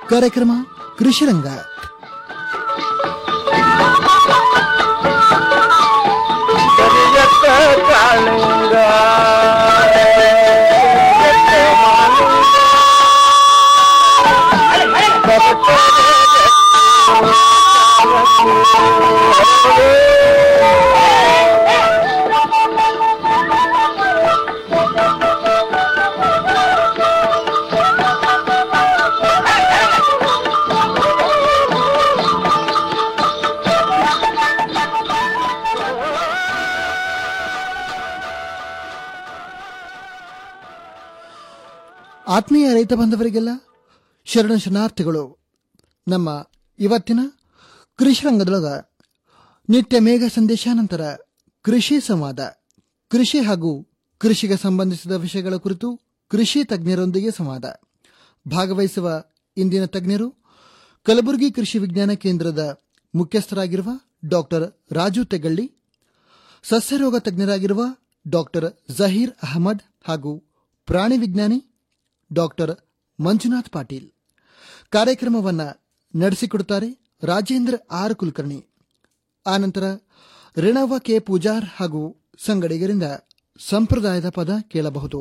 ಕಾರ್ಯಕ್ರಮ ಕೃಷಿರಂಗ ಕರಿಯತ್ತ ಕಾಳಿಂಗ ಆತ್ಮೀಯ ರೈತ ಬಾಂಧವರಿಗೆಲ್ಲ ಶರಣ ಶರಣಾರ್ಥಿಗಳು ನಮ್ಮ ಇವತ್ತಿನ ಕೃಷಿ ರಂಗದೊಳಗ ನಿತ್ಯ ಮೇಘ ಸಂದೇಶ ನಂತರ ಕೃಷಿ ಸಂವಾದ ಕೃಷಿ ಹಾಗೂ ಕೃಷಿಗೆ ಸಂಬಂಧಿಸಿದ ವಿಷಯಗಳ ಕುರಿತು ಕೃಷಿ ತಜ್ಞರೊಂದಿಗೆ ಸಂವಾದ ಭಾಗವಹಿಸುವ ಇಂದಿನ ತಜ್ಞರು ಕಲಬುರಗಿ ಕೃಷಿ ವಿಜ್ಞಾನ ಕೇಂದ್ರದ ಮುಖ್ಯಸ್ಥರಾಗಿರುವ ಡಾಕ್ಟರ್ ರಾಜು ತೆಗಳ್ಳಿ ಸಸ್ಯರೋಗ ತಜ್ಞರಾಗಿರುವ ಡಾಕ್ಟರ್ ಜಹೀರ್ ಅಹಮದ್ ಹಾಗೂ ಪ್ರಾಣಿ ವಿಜ್ಞಾನಿ ಡಾಕ್ಟರ್ ಮಂಜುನಾಥ್ ಪಾಟೀಲ್ ಕಾರ್ಯಕ್ರಮವನ್ನ ನಡೆಸಿಕೊಡುತ್ತಾರೆ ರಾಜೇಂದ್ರ ಆರ್ ಕುಲಕರ್ಣಿ ಆನಂತರ ರಿಣವ ಕೆ ಪೂಜಾರ್ ಹಾಗೂ ಸಂಗಡಿಗರಿಂದ ಸಂಪ್ರದಾಯದ ಪದ ಕೇಳಬಹುದು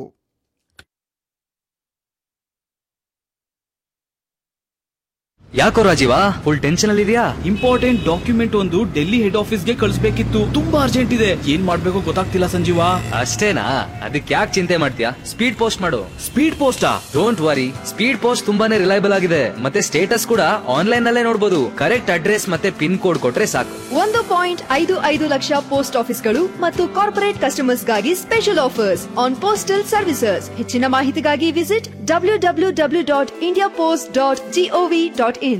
ಯಾಕೋ ರಾಜೀವ ಫುಲ್ ಟೆನ್ಷನ್ ಅಲ್ಲಿ ಇದೆಯಾ ಇಂಪಾರ್ಟೆಂಟ್ ಡಾಕ್ಯುಮೆಂಟ್ ಒಂದು ಡೆಲ್ಲಿ ಹೆಡ್ ಆಫೀಸ್ಗೆ ಕಳಿಸ್ಬೇಕಿತ್ತು ತುಂಬಾ ಅರ್ಜೆಂಟ್ ಇದೆ ಏನ್ ಮಾಡ್ಬೇಕು ಗೊತ್ತಾಗ್ತಿಲ್ಲ ಸಂಜೀವ ಅಷ್ಟೇನಾ ಅದಕ್ಕೆ ಯಾಕೆ ಚಿಂತೆ ಮಾಡ್ತೀಯಾ ಸ್ಪೀಡ್ ಪೋಸ್ಟ್ ಮಾಡು ಸ್ಪೀಡ್ ಪೋಸ್ಟಾ ಡೋಂಟ್ ವರಿ ಸ್ಪೀಡ್ ಪೋಸ್ಟ್ ತುಂಬಾನೇ ರಿಲಯಬಲ್ ಆಗಿದೆ ಮತ್ತೆ ಸ್ಟೇಟಸ್ ಕೂಡ ಆನ್ಲೈನ್ ನಲ್ಲೇ ನೋಡಬಹುದು ಕರೆಕ್ಟ್ ಅಡ್ರೆಸ್ ಮತ್ತೆ ಪಿನ್ ಕೋಡ್ ಕೊಟ್ರೆ ಸಾಕು ಒಂದು ಪಾಯಿಂಟ್ ಐದು ಐದು ಲಕ್ಷ ಪೋಸ್ಟ್ ಆಫೀಸ್ಗಳು ಮತ್ತು ಕಾರ್ಪೊರೇಟ್ ಕಸ್ಟಮರ್ಸ್ಗಾಗಿ special offers on postal services ಹೆಚ್ಚಿನ ಮಾಹಿತಿಗಾಗಿ visit W W W dot India post dot gov dot in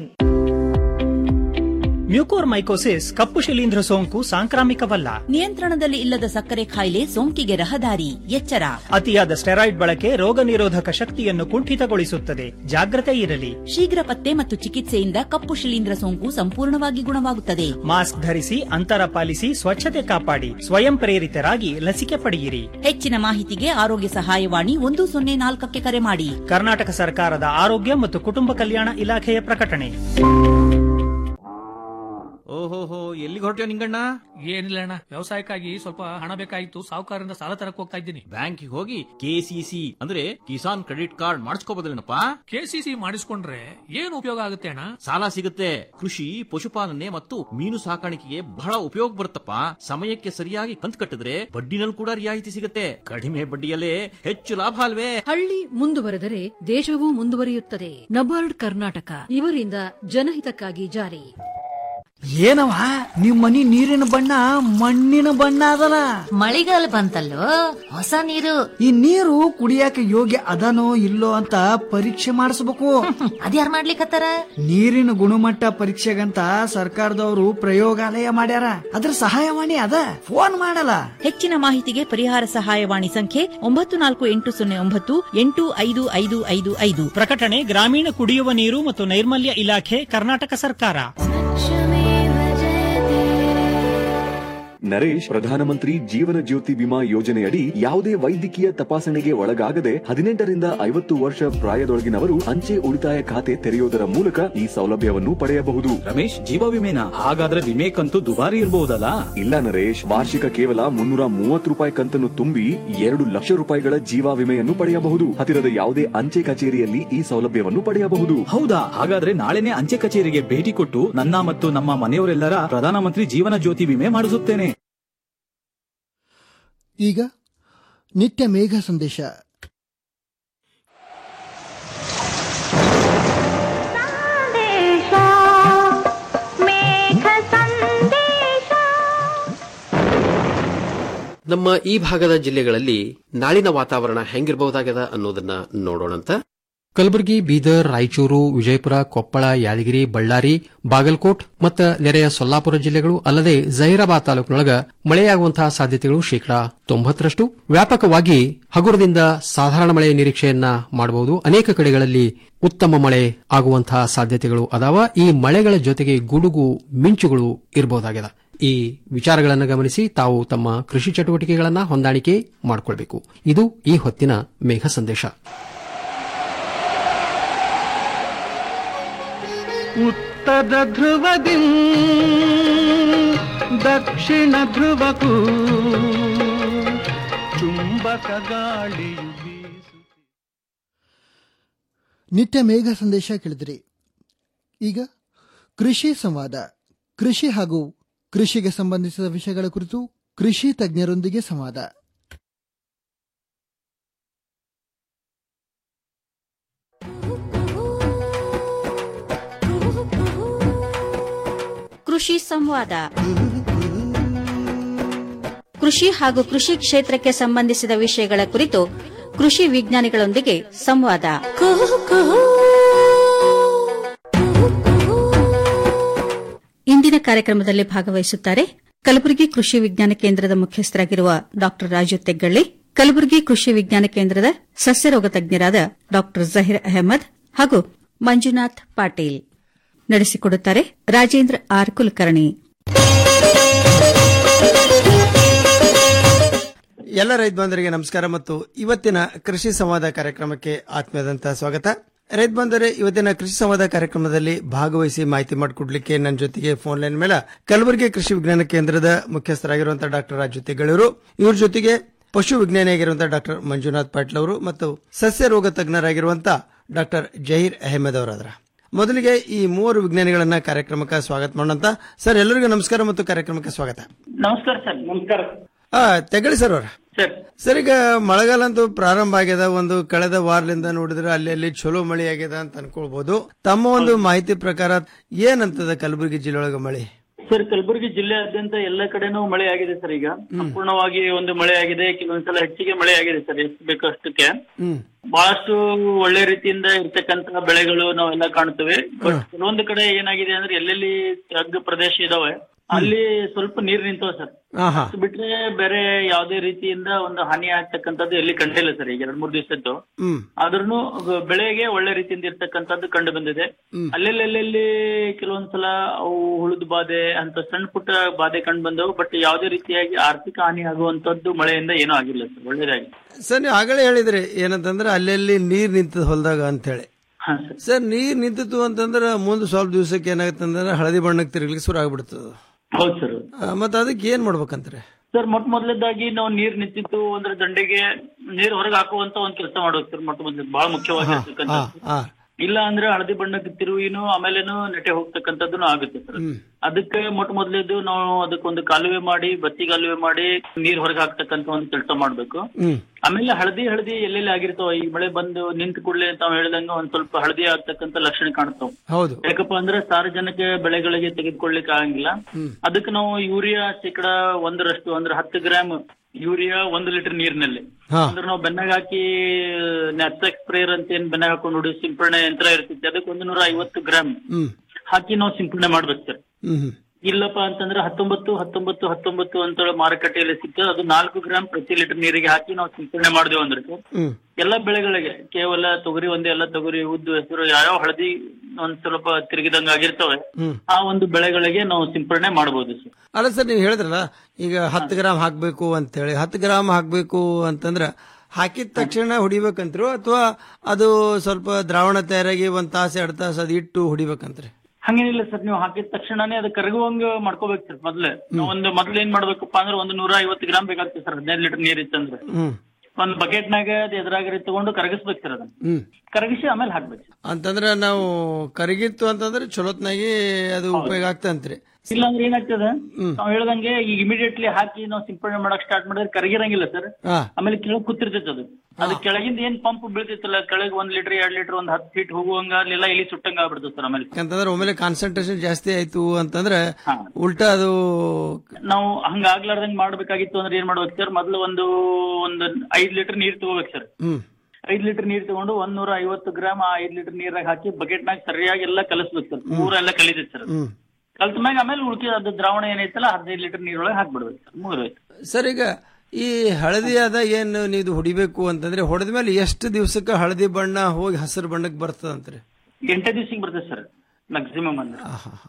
mucormycosis ಕಪ್ಪು ಶಿಲೀಂಧ್ರ ಸೋಂಕು ಸಾಂಕ್ರಾಮಿಕವಲ್ಲ ನಿಯಂತ್ರಣದಲ್ಲಿ ಇಲ್ಲದ ಸಕ್ಕರೆ ಕಾಯಿಲೆ ಸೋಂಕಿಗೆ ರಹದಾರಿ ಎಚ್ಚರ ಅತಿಯಾದ ಸ್ಟೆರಾಯ್ಡ್ ಬಳಕೆ ರೋಗ ನಿರೋಧಕ ಶಕ್ತಿಯನ್ನು ಕುಂಠಿತಗೊಳಿಸುತ್ತದೆ ಜಾಗ್ರತೆ ಇರಲಿ ಶೀಘ್ರ ಪತ್ತೆ ಮತ್ತು ಚಿಕಿತ್ಸೆಯಿಂದ ಕಪ್ಪು ಶಿಲೀಂಧ್ರ ಸೋಂಕು ಸಂಪೂರ್ಣವಾಗಿ ಗುಣವಾಗುತ್ತದೆ ಮಾಸ್ಕ್ ಧರಿಸಿ ಅಂತರ ಪಾಲಿಸಿ ಸ್ವಚ್ಛತೆ ಕಾಪಾಡಿ ಸ್ವಯಂ ಪ್ರೇರಿತರಾಗಿ ಲಸಿಕೆ ಪಡೆಯಿರಿ ಹೆಚ್ಚಿನ ಮಾಹಿತಿಗೆ ಆರೋಗ್ಯ ಸಹಾಯವಾಣಿ ಒಂದು ಸೊನ್ನೆ ನಾಲ್ಕಕ್ಕೆ ಕರೆ ಮಾಡಿ ಕರ್ನಾಟಕ ಸರ್ಕಾರದ ಆರೋಗ್ಯ ಮತ್ತು ಕುಟುಂಬ ಕಲ್ಯಾಣ ಇಲಾಖೆಯ ಪ್ರಕಟಣೆ ಓಹೋಹೋ ಎಲ್ಲಿಗೆ ಹೊರಟ್ಯೋ ನಿಂಗಣ್ಣ ಏನಿಲ್ಲ ಅಣ್ಣ ವ್ಯವಸಾಯಕ್ಕಾಗಿ ಸ್ವಲ್ಪ ಹಣ ಬೇಕಾಗಿತ್ತು ಸಾಹುಕಾರರಿಂದ ಸಾಲ ತರಕ್ ಹೋಗ್ತಾ ಇದ್ದೀನಿ ಬ್ಯಾಂಕಿಗೆ ಹೋಗಿ ಕೆಸಿಸಿ ಅಂದ್ರೆ ಕಿಸಾನ್ ಕ್ರೆಡಿಟ್ ಕಾರ್ಡ್ ಮಾಡಿಸ್ಕೋಬೋದಲ್ಲೇನಪ್ಪ ಕೆಸಿಸಿ ಮಾಡಿಸ್ಕೊಂಡ್ರೆ ಏನು ಉಪಯೋಗ ಆಗುತ್ತೆ ಅಣ್ಣ ಸಾಲ ಸಿಗುತ್ತೆ ಕೃಷಿ ಪಶುಪಾಲನೆ ಮತ್ತು ಮೀನು ಸಾಕಾಣಿಕೆಗೆ ಬಹಳ ಉಪಯೋಗ ಬರುತ್ತಪ್ಪ ಸಮಯಕ್ಕೆ ಸರಿಯಾಗಿ ಕಂತು ಕಟ್ಟಿದ್ರೆ ಬಡ್ಡಿನಲ್ಲಿ ಕೂಡ ರಿಯಾಯಿತಿ ಸಿಗುತ್ತೆ ಕಡಿಮೆ ಬಡ್ಡಿಯಲ್ಲೇ ಹೆಚ್ಚು ಲಾಭ ಅಲ್ವೇ ಹಳ್ಳಿ ಮುಂದುವರೆದರೆ ದೇಶವೂ ಮುಂದುವರಿಯುತ್ತದೆ ನಬಾರ್ಡ್ ಕರ್ನಾಟಕ ಇವರಿಂದ ಜನಹಿತಕ್ಕಾಗಿ ಜಾರಿ ಏನವ ನಿಮ್ ಮನಿ ನೀರಿನ ಬಣ್ಣ ಮಣ್ಣಿನ ಬಣ್ಣ ಅದಲ್ಲ ಮಳಿಗಾಲ ಬಂತಲ್ಲೋ ಹೊಸ ನೀರು ಈ ನೀರು ಕುಡಿಯಾಕ ಯೋಗ್ಯ ಅದನೋ ಇಲ್ಲೋ ಅಂತ ಪರೀಕ್ಷೆ ಮಾಡಿಸ್ಬೇಕು ಅದ್ಯಾರ್ ಮಾಡ್ಲಿಕತ್ತಾರ ನೀರಿನ ಗುಣಮಟ್ಟ ಪರೀಕ್ಷೆಗಂತ ಸರ್ಕಾರದವರು ಪ್ರಯೋಗಾಲಯ ಮಾಡ್ಯಾರ ಅದ್ರ ಸಹಾಯವಾಣಿ ಅದ ಫೋನ್ ಮಾಡಲ್ಲ ಹೆಚ್ಚಿನ ಮಾಹಿತಿಗೆ ಪರಿಹಾರ ಸಹಾಯವಾಣಿ ಸಂಖ್ಯೆ ಒಂಬತ್ತು ನಾಲ್ಕು ಎಂಟು ಸೊನ್ನೆ ಒಂಬತ್ತು ಎಂಟು ಐದು ಐದು ಐದು ಐದು ಪ್ರಕಟಣೆ ಗ್ರಾಮೀಣ ಕುಡಿಯುವ ನೀರು ಮತ್ತು ನೈರ್ಮಲ್ಯ ಇಲಾಖೆ ಕರ್ನಾಟಕ ಸರ್ಕಾರ ನರೇಶ್ ಪ್ರಧಾನಮಂತ್ರಿ ಜೀವನ ಜ್ಯೋತಿ ವಿಮಾ ಯೋಜನೆಯಡಿ ಯಾವುದೇ ವೈದ್ಯಕೀಯ ತಪಾಸಣೆಗೆ ಒಳಗಾಗದೆ ಹದಿನೆಂಟರಿಂದ ಐವತ್ತು ವರ್ಷ ಪ್ರಾಯದೊಳಗಿನವರು ಅಂಚೆ ಉಳಿತಾಯ ಖಾತೆ ತೆರೆಯುವುದರ ಮೂಲಕ ಈ ಸೌಲಭ್ಯವನ್ನು ಪಡೆಯಬಹುದು ರಮೇಶ್ ಜೀವ ವಿಮೆನಾ ಹಾಗಾದ್ರೆ ವಿಮೆ ಕಂತು ದುಬಾರಿ ಇರಬಹುದಲ್ಲ ಇಲ್ಲ ನರೇಶ್ ವಾರ್ಷಿಕ ಕೇವಲ ಮುನ್ನೂರ ಮೂವತ್ತು ರೂಪಾಯಿ ಕಂತನ್ನು ತುಂಬಿ ಎರಡು ಲಕ್ಷ ರೂಪಾಯಿಗಳ ಜೀವ ವಿಮೆಯನ್ನು ಪಡೆಯಬಹುದು ಹತ್ತಿರದ ಯಾವುದೇ ಅಂಚೆ ಕಚೇರಿಯಲ್ಲಿ ಈ ಸೌಲಭ್ಯವನ್ನು ಪಡೆಯಬಹುದು ಹೌದಾ ಹಾಗಾದ್ರೆ ನಾಳೆನೆ ಅಂಚೆ ಕಚೇರಿಗೆ ಭೇಟಿ ಕೊಟ್ಟು ನನ್ನ ಮತ್ತು ನಮ್ಮ ಮನೆಯವರೆಲ್ಲರ ಪ್ರಧಾನಮಂತ್ರಿ ಜೀವನ ಜ್ಯೋತಿ ವಿಮೆ ಮಾಡಿಸುತ್ತೇನೆ ಈಗ ನಿತ್ಯ ಮೇಘ ಸಂದೇಶ ನಮ್ಮ ಈ ಭಾಗದ ಜಿಲ್ಲೆಗಳಲ್ಲಿ ನಾಳಿನ ವಾತಾವರಣ ಹೆಂಗಿರಬಹುದಾಗ್ಯದ ಅನ್ನೋದನ್ನ ನೋಡೋಣಂತ ಕಲಬುರಗಿ ಬೀದರ್ ರಾಯಚೂರು ವಿಜಯಪುರ ಕೊಪ್ಪಳ ಯಾದಗಿರಿ ಬಳ್ಳಾರಿ ಬಾಗಲಕೋಟ್ ಮತ್ತು ನೆರೆಯ ಸೊಲ್ಲಾಪುರ ಜಿಲ್ಲೆಗಳು ಅಲ್ಲದೆ ಜಹೀರಾಬಾದ್ ತಾಲೂಕಿನೊಳಗ ಮಳೆಯಾಗುವಂತಹ ಸಾಧ್ಯತೆಗಳು ಶೇಕಡಾ ತೊಂಬತ್ತರಷ್ಟು ವ್ಯಾಪಕವಾಗಿ ಹಗುರದಿಂದ ಸಾಧಾರಣ ಮಳೆಯ ನಿರೀಕ್ಷೆಯನ್ನ ಮಾಡಬಹುದು ಅನೇಕ ಕಡೆಗಳಲ್ಲಿ ಉತ್ತಮ ಮಳೆ ಆಗುವಂತಹ ಸಾಧ್ಯತೆಗಳು ಅದಾವ ಈ ಮಳೆಗಳ ಜೊತೆಗೆ ಗುಡುಗು ಮಿಂಚುಗಳು ಇರಬಹುದಾಗಿದೆ ಈ ವಿಚಾರಗಳನ್ನು ಗಮನಿಸಿ ತಾವು ತಮ್ಮ ಕೃಷಿ ಚಟುವಟಿಕೆಗಳನ್ನು ಹೊಂದಾಣಿಕೆ ಮಾಡಿಕೊಳ್ಬೇಕು ಇದು ಈ ಹೊತ್ತಿನ ಮೇಘ ಸಂದೇಶ ಉತ್ತರ ಧ್ರುವದಿ ದಕ್ಷಿಣ ಧ್ರುವಕ್ಕೂ ಚುಂಬಕ ಗಾಳಿಯು ಬೀಸು ನಿತ್ಯ ಮೇಘ ಸಂದೇಶ ಕೇಳಿದಿರಿ ಈಗ ಕೃಷಿ ಸಂವಾದ ಕೃಷಿ ಹಾಗೂ ಕೃಷಿಗೆ ಸಂಬಂಧಿಸಿದ ವಿಷಯಗಳ ಕುರಿತು ಕೃಷಿ ತಜ್ಞರೊಂದಿಗೆ ಸಂವಾದ ಕೃಷಿ ಸಂವಾದ ಕೃಷಿ ಹಾಗೂ ಕೃಷಿ ಕ್ಷೇತ್ರಕ್ಕೆ ಸಂಬಂಧಿಸಿದ ವಿಷಯಗಳ ಕುರಿತು ಕೃಷಿ ವಿಜ್ಞಾನಿಗಳೊಂದಿಗೆ ಸಂವಾದ ಇಂದಿನ ಕಾರ್ಯಕ್ರಮದಲ್ಲಿ ಭಾಗವಹಿಸುತ್ತಾರೆ ಕಲಬುರಗಿ ಕೃಷಿ ವಿಜ್ಞಾನ ಕೇಂದ್ರದ ಮುಖ್ಯಸ್ಥರಾಗಿರುವ ಡಾ ರಾಜು ತೆಗ್ಗಳ್ಳಿ ಕಲಬುರಗಿ ಕೃಷಿ ವಿಜ್ಞಾನ ಕೇಂದ್ರದ ಸಸ್ಯರೋಗ ತಜ್ಞರಾದ ಡಾ ಜಹೀರ್ ಅಹಮದ್ ಹಾಗೂ ಮಂಜುನಾಥ್ ಪಾಟೀಲ್ ನಡೆಸಿಕೊಡುತ್ತಾರೆ ರಾಜೇಂದ್ರ ಆರ್ ಕುಲಕರ್ಣಿ ಎಲ್ಲ ರೈತ ಬಂಧುಗಳಿಗೆ ನಮಸ್ಕಾರ ಮತ್ತು ಇವತ್ತಿನ ಕೃಷಿ ಸಂವಾದ ಕಾರ್ಯಕ್ರಮಕ್ಕೆ ಆತ್ಮೀಯದಂತಹ ಸ್ವಾಗತ ರೈತ ಬಂದರೆ ಇವತ್ತಿನ ಕೃಷಿ ಸಂವಾದ ಕಾರ್ಯಕ್ರಮದಲ್ಲಿ ಭಾಗವಹಿಸಿ ಮಾಹಿತಿ ಮಾಡಿಕೊಡ್ಲಿಕ್ಕೆ ನನ್ನ ಜೊತೆಗೆ ಫೋನ್ ಲೈನ್ ಮೇಲೆ ಕಲಬುರಗಿ ಕೃಷಿ ವಿಜ್ಞಾನ ಕೇಂದ್ರದ ಮುಖ್ಯಸ್ಥರಾಗಿರುವಂತಹ ಡಾಕ್ಟರ್ ರಾಜು ತೆಗಳಿವರು ಇವ್ರ ಜೊತೆಗೆ ಪಶು ವಿಜ್ಞಾನಿಯಾಗಿರುವಂತಹ ಡಾಕ್ಟರ್ ಮಂಜುನಾಥ್ ಪಾಟೀಲ್ ಅವರು ಮತ್ತು ಸಸ್ಯ ರೋಗ ತಜ್ಞರಾಗಿರುವಂತಹ ಡಾಕ್ಟರ್ ಜಹೀರ್ ಅಹಮದ್ ಅವರಾದ್ರ ಮೊದಲಿಗೆ ಈ ಮೂವರು ವಿಜ್ಞಾನಿಗಳನ್ನ ಕಾರ್ಯಕ್ರಮಕ್ಕೆ ಸ್ವಾಗತ ಮಾಡೋಣ ಸರ್ ಎಲ್ಲರಿಗೂ ನಮಸ್ಕಾರ ಮತ್ತು ಕಾರ್ಯಕ್ರಮಕ್ಕೆ ಸ್ವಾಗತ ನಮಸ್ಕಾರ ಸರ್ ನಮಸ್ಕಾರ ಆ ತೆಗಳಿ ಸರ್ ಅವ್ರ ಸರ್ ಸರ್ ಈಗ ಮಳೆಗಾಲ ಅಂತೂ ಪ್ರಾರಂಭ ಆಗ್ಯದ ಒಂದು ಕಳೆದ ವಾರದಿಂದ ನೋಡಿದ್ರೆ ಅಲ್ಲಿ ಅಲ್ಲಿ ಚಲೋ ಮಳೆ ಆಗ್ಯದ ಅಂತ ಅನ್ಕೊಳ್ಬಹುದು ತಮ್ಮ ಒಂದು ಮಾಹಿತಿ ಪ್ರಕಾರ ಏನಂತದ ಕಲಬುರಗಿ ಜಿಲ್ಲೆ ಒಳಗ ಮಳೆ ಸರ್ ಕಲಬುರಗಿ ಜಿಲ್ಲೆಯಾದ್ಯಂತ ಎಲ್ಲ ಕಡೆನೂ ಮಳೆ ಆಗಿದೆ ಸರ್ ಈಗ ಸಂಪೂರ್ಣವಾಗಿ ಒಂದು ಮಳೆ ಆಗಿದೆ ಕೆಲವೊಂದ್ಸಲ ಹೆಚ್ಚಿಗೆ ಮಳೆ ಆಗಿದೆ ಸರ್ ಎಷ್ಟು ಬೇಕೋ ಅಷ್ಟಕ್ಕೆ ಹ್ಮ್ ಬಹಳಷ್ಟು ಒಳ್ಳೆ ರೀತಿಯಿಂದ ಇರ್ತಕ್ಕಂತ ಬೆಳೆಗಳು ನಾವೆಲ್ಲ ಕಾಣ್ತೇವೆ ಬಟ್ ಕೆಲವೊಂದು ಕಡೆ ಏನಾಗಿದೆ ಅಂದ್ರೆ ಎಲ್ಲೆಲ್ಲಿ ತಗ್ಗು ಪ್ರದೇಶ ಇದಾವೆ ಅಲ್ಲಿ ಸ್ವಲ್ಪ ನೀರ್ ನಿಂತವ ಸರ್ ಆಹಾ ಅಷ್ಟು ಬಿಟ್ರೆ ಬೇರೆ ಯಾವುದೇ ರೀತಿಯಿಂದ ಒಂದು ಹಾನಿ ಆಗ್ತಕ್ಕಂಥದ್ದು ಎಲ್ಲಿ ಕಂಡಿಲ್ಲ ಸರ್ ಈಗ ಎರಡ್ ಮೂರ್ ದಿವಸದ್ದು ಹ್ಮ್ ಆದ್ರೂ ಬೆಳೆಗೆ ಒಳ್ಳೆ ರೀತಿಯಿಂದ ಇರ್ತಕ್ಕಂಥದ್ದು ಕಂಡು ಬಂದಿದೆ ಹ್ಮ್. ಅಲ್ಲೆಲ್ಲೆಲ್ಲಿ ಕೆಲವೊಂದ್ಸಲ ಅವು ಹುಳುದ್ ಬಾಧೆ ಅಂತ ಸಣ್ಣ ಪುಟ್ಟ ಬಾಧೆ ಕಂಡು ಬಂದವು ಬಟ್ ಯಾವುದೇ ರೀತಿಯಾಗಿ ಆರ್ಥಿಕ ಹಾನಿ ಆಗುವಂತದ್ದು ಮಳೆಯಿಂದ ಏನೂ ಆಗಿಲ್ಲ ಸರ್ ಒಳ್ಳೇದಾಗಿ ಸರ್ ನೀವು ಆಗಲೇ ಹೇಳಿದ್ರಿ ಏನಂತಂದ್ರೆ ಅಲ್ಲೆಲ್ಲಿ ನೀರ್ ನಿಂತದ ಹೊಲದಾಗ ಅಂತ ಹೇಳಿ ಹಾ ಸರ್ ಸರ್ ನೀರ್ ನಿಂತಿತ್ತು ಅಂತಂದ್ರೆ ಮುಂದೆ ಸ್ವಲ್ಪ ದಿವಸಕ್ಕೆ ಏನಾಗುತ್ತೆ ಅಂದ್ರೆ ಹಳದಿ ಬಣ್ಣಕ್ಕೆ ತಿರುಗ್ಲಿಕ್ಕೆ ಶುರು ಆಗ್ಬಿಡ್ತದ ಹೌದು ಸರ್ ಮತ್ತೆ ಅದಕ್ಕೆ ಏನ್ ಮಾಡ್ಬೇಕಂತಾರೆ ಸರ್ ಮೊಟ್ಟ ಮೊದಲದಾಗಿ ನಾವು ನೀರ್ ನಿಂತಿತ್ತು ಅಂದ್ರೆ ದಂಡೆಗೆ ನೀರ್ ಹೊರಗೆ ಹಾಕುವಂತ ಒಂದ್ ಕೆಲಸ ಮಾಡ್ಬೇಕು ಸರ್ ಮೊಟ್ಟ ಮೊದಲು ಬಹಳ ಮುಖ್ಯವಾಗಿ ಹಾ ಹಾ ಇಲ್ಲ ಅಂದ್ರೆ ಹಳದಿ ಬಣ್ಣಕ್ಕೆ ತಿರುವಿನೂ ಆಮೇಲೆನು ನೆಟ್ಟೆ ಹೋಗ್ತಕ್ಕಂಥದ್ದು ಆಗುತ್ತೆ ಸರ್ ಹ್ಮ್ ಅದಕ್ಕೆ ಮೊಟ್ಟ ಮೊದಲೇದು ನಾವು ಅದಕ್ಕೊಂದು ಕಾಲುವೆ ಮಾಡಿ ಬತ್ತಿ ಕಾಲುವೆ ಮಾಡಿ ನೀರ್ ಹೊರಗೆ ಹಾಕ್ತಕ್ಕಂತ ಒಂದು ಕೆಲಸ ಮಾಡ್ಬೇಕು ಹ್ಮ್ ಆಮೇಲೆ ಹಳದಿ ಹಳದಿ ಎಲ್ಲೆಲ್ಲಿ ಆಗಿರ್ತಾವ ಈ ಮಳೆ ಬಂದು ನಿಂತ ಕೂಡಲೇ ತಾವ್ ಹೇಳ್ದಂಗ ಒಂದ್ ಸ್ವಲ್ಪ ಹಳದಿ ಆಗ್ತಕ್ಕಂತ ಲಕ್ಷಣ ಕಾಣ್ತಾವ ಹೌದು ಯಾಕಪ್ಪ ಅಂದ್ರೆ ಸಾರ್ವಜನಿಕ ಬೆಳೆಗಳಿಗೆ ತೆಗೆದುಕೊಳ್ಳಿಕ್ಕೆ ಆಗಂಗಿಲ್ಲ ಹ್ಮ್ ಅದಕ್ಕೆ ನಾವು ಯೂರಿಯಾ ಶೇಕಡ ಒಂದರಷ್ಟು ಅಂದ್ರೆ ಹತ್ತು ಗ್ರಾಮ್ ಯೂರಿಯಾ ಒಂದು ಲೀಟರ್ ನೀರಿನಲ್ಲಿ ಹಾ. ಅಂದ್ರೆ ನಾವು ಬೆನ್ನಾಗ ಹಾಕಿ ನೆತ್ತಕ್ ಸ್ಪ್ರೇಯರ್ ಅಂತ ಏನ್ ಬೆನ್ನಾಗ ಹಾಕೊಂಡು ನೋಡಿ ಸಿಂಪಡಣೆ ಯಂತ್ರ ಇರ್ತೈತಿ ಅದಕ್ಕೆ ಒಂದು ನೂರ ಐವತ್ತು ಗ್ರಾಮ್ ಹ್ಮ್ ಹಾಕಿ ನಾವು ಸಿಂಪಡಣೆ ಮಾಡ್ಬೇಕು ಸರ್ ಹ್ಮ್ ಹ್ಮ್ ಇಲ್ಲಪ್ಪ ಅಂತಂದ್ರೆ ಹತ್ತೊಂಬತ್ತು ಹತ್ತೊಂಬತ್ತು ಹತ್ತೊಂಬತ್ತು ಅಂತ ಮಾರುಕಟ್ಟೆಯಲ್ಲಿ ಸಿಗ್ತದೆ ಅದು ನಾಲ್ಕು ಗ್ರಾಮ್ ಪ್ರತಿ ಲೀಟರ್ ನೀರಿಗೆ ಹಾಕಿ ನಾವು ಸಿಂಪಡಣೆ ಮಾಡಿದೆವು ಅಂದ್ರೆ ಸರ್ ಹ್ಮ್ ಎಲ್ಲ ಬೆಳೆಗಳಿಗೆ ಕೇವಲ ತೊಗರಿ ಒಂದೇ ಎಲ್ಲ ತೊಗರಿ ಉದ್ದು ಹೆಸರು ಯಾವ್ಯಾವ ಹಳದಿ ಒಂದ್ ಸ್ವಲ್ಪ ತಿರುಗಿದಂಗ ಆಗಿರ್ತವೆ ಹ್ಮ್ ಆ ಒಂದು ಬೆಳೆಗಳಿಗೆ ನಾವು ಸಿಂಪಡಣೆ ಮಾಡಬಹುದು ಸರ್ ಅಲ್ಲ ಸರ್ ನೀವು ಹೇಳಿದ್ರಲ್ಲ ಈಗ ಹತ್ತು ಗ್ರಾಮ್ ಹಾಕ್ಬೇಕು ಅಂತ ಹೇಳಿ ಹತ್ತು ಗ್ರಾಮ್ ಹಾಕ್ಬೇಕು ಅಂತಂದ್ರ ಹಾಕಿದ ತಕ್ಷಣ ಹೊಡಿಬೇಕಂತ್ರು ಅಥವಾ ಅದು ಸ್ವಲ್ಪ ದ್ರಾವಣ ತಯಾರಾಗಿ ಒಂದ್ ತಾಸು ಎರಡ್ ತಾಸು ಅದು ಇಟ್ಟು ಹೊಡಿಬೇಕಂತ್ರಿ ಹಂಗೇನಿಲ್ಲ ಸರ್ ನೀವು ಹಾಕಿದ ತಕ್ಷಣನೇ ಅದು ಕರಗುವಂಗ ಮಾಡ್ಕೋಬೇಕು ಸರ್ ಮೊದ್ಲೇ ನಾವು ಒಂದು ಮೊದ್ಲು ಏನ್ ಮಾಡ್ಬೇಕಪ್ಪ ಅಂದ್ರೆ ಒಂದು ನೂರ ಐವತ್ತು ಗ್ರಾಮ್ ಬೇಕಾಗ್ತದೆ ಸರ್ ಹದಿನೈದು ಲೀಟರ್ ನೀರ್ ಇತ್ತಂದ್ರೆ ಹ್ಮ್ ಒಂದ್ ಬಕೆಟ್ನಾಗ ಅದು ಎದುರಾಗರಿ ತಗೊಂಡು ಕರಗಿಸ್ಬೇಕು ಸರ್ ಅದನ್ನ ಹ್ಮ್ ಕರಗಿಸಿ ಆಮೇಲೆ ಹಾಕ್ಬೇಕು ಅಂತಂದ್ರೆ ನಾವು ಕರಗಿತ್ತು ಅಂತಂದ್ರೆ ಚಲೋತ್ನಾಗಿ ಅದು ಉಪಯೋಗ ಆಗ್ತಂತ್ರಿ ಇಲ್ಲ ಅಂದ್ರೆ ಏನಾಗ್ತದೆ ನಾವ್ ಹೇಳ್ದಂಗೆ ಈಗ ಇಮಿಡಿಯೇಟ್ಲಿ ಹಾಕಿ ನಾವು ಸಿಂಪಡಣೆ ಮಾಡಕ್ ಸ್ಟಾರ್ಟ್ ಮಾಡಿದ್ರೆ ಕರಗಿರಂಗಿಲ್ಲ ಸರ್ ಹಾ ಆಮೇಲೆ ಕೆಳಗ್ ಕೂತಿರ್ತೈತೆ ಅದು ಅದು ಕೆಳಗಿಂದ ಏನ್ ಪಂಪ್ ಬೀಳ್ತೈತಲ್ಲ ಕೆಳಗ್ ಒಂದ್ ಲೀಟರ್ ಎರಡ್ ಲೀಟರ್ ಒಂದ್ ಹತ್ತು ಫೀಟ್ ಹೋಗುವಂಗ ಅಲ್ಲೆಲ್ಲ ಇಲ್ಲಿ ಸುಟ್ಟಂಗ ಆಗ್ಬಿಡ್ತದೆ ಸರ್ ಆಮೇಲೆ ಯಾಕಂತಂದ್ರೆ ಒಮ್ಮೆಲೆ ಕಾನ್ಸಂಟ್ರೇಷನ್ ಜಾಸ್ತಿ ಆಯ್ತು ಅಂತಂದ್ರೆ ಉಲ್ಟಾ ಅದು ನಾವು ಹಂಗ ಆಗ್ಲಾರ್ದಂಗ್ ಮಾಡ್ಬೇಕಾಗಿತ್ತು ಅಂದ್ರೆ ಏನ್ ಮಾಡ್ಬೇಕು ಸರ್ ಮೊದ್ಲು ಒಂದು ಒಂದು ಐದ್ ಲೀಟರ್ ನೀರ್ ತಗೋಬೇಕು ಸರ್ ಹ್ಮ್ ಐದ್ ಲೀಟರ್ ನೀರ್ ತಗೊಂಡು ಒಂದ್ ನೂರ ಐವತ್ತು ಗ್ರಾಮ್ ಆ ಐದ್ ಲೀಟರ್ ನೀರಾಗ ಹಾಕಿ ಬಕೆಟ್ನಾಗ ಸರಿಯಾಗಿ ಎಲ್ಲ ಕಲಿಸ್ಬೇಕು ಸರ್ ಪೂರ ಎಲ್ಲ ಕಲಿತೈತೆ ಸರ್ ಹ್ಮ್ ಕಲ್ತ ಮ್ಯಾಗ ಆಮೇಲೆ ಉಳ್ಕಿ ಅದು ದ್ರಾವಣ ಏನೈತಲ್ಲ ಹದಿನೈದು ಲೀಟರ್ ನೀರೊಳಗೆ ಹಾಕ್ಬಿಡ್ಬೇಕು ಸರ್ ಮುಗಿದೋಯ್ತು ಸರ್ ಈಗ ಈ ಹಳದಿ ಆದ ಏನು ನೀವು ಹೊಡಿಬೇಕು ಅಂತಂದ್ರೆ ಹೊಡೆದ ಮೇಲೆ ಎಷ್ಟು ದಿವಸಕ್ಕೆ ಹಳದಿ ಬಣ್ಣ ಹೋಗಿ ಹಸಿರು ಬಣ್ಣಕ್ಕೆ ಬರ್ತದಂತ್ರಿ ಎಂಟೇ ದಿವ್ಸಕ್ಕೆ ಬರ್ತದೆ ಸರ್ ಮ್ಯಾಕ್ಸಿಮಮ್ ಅಂದ್ರೆ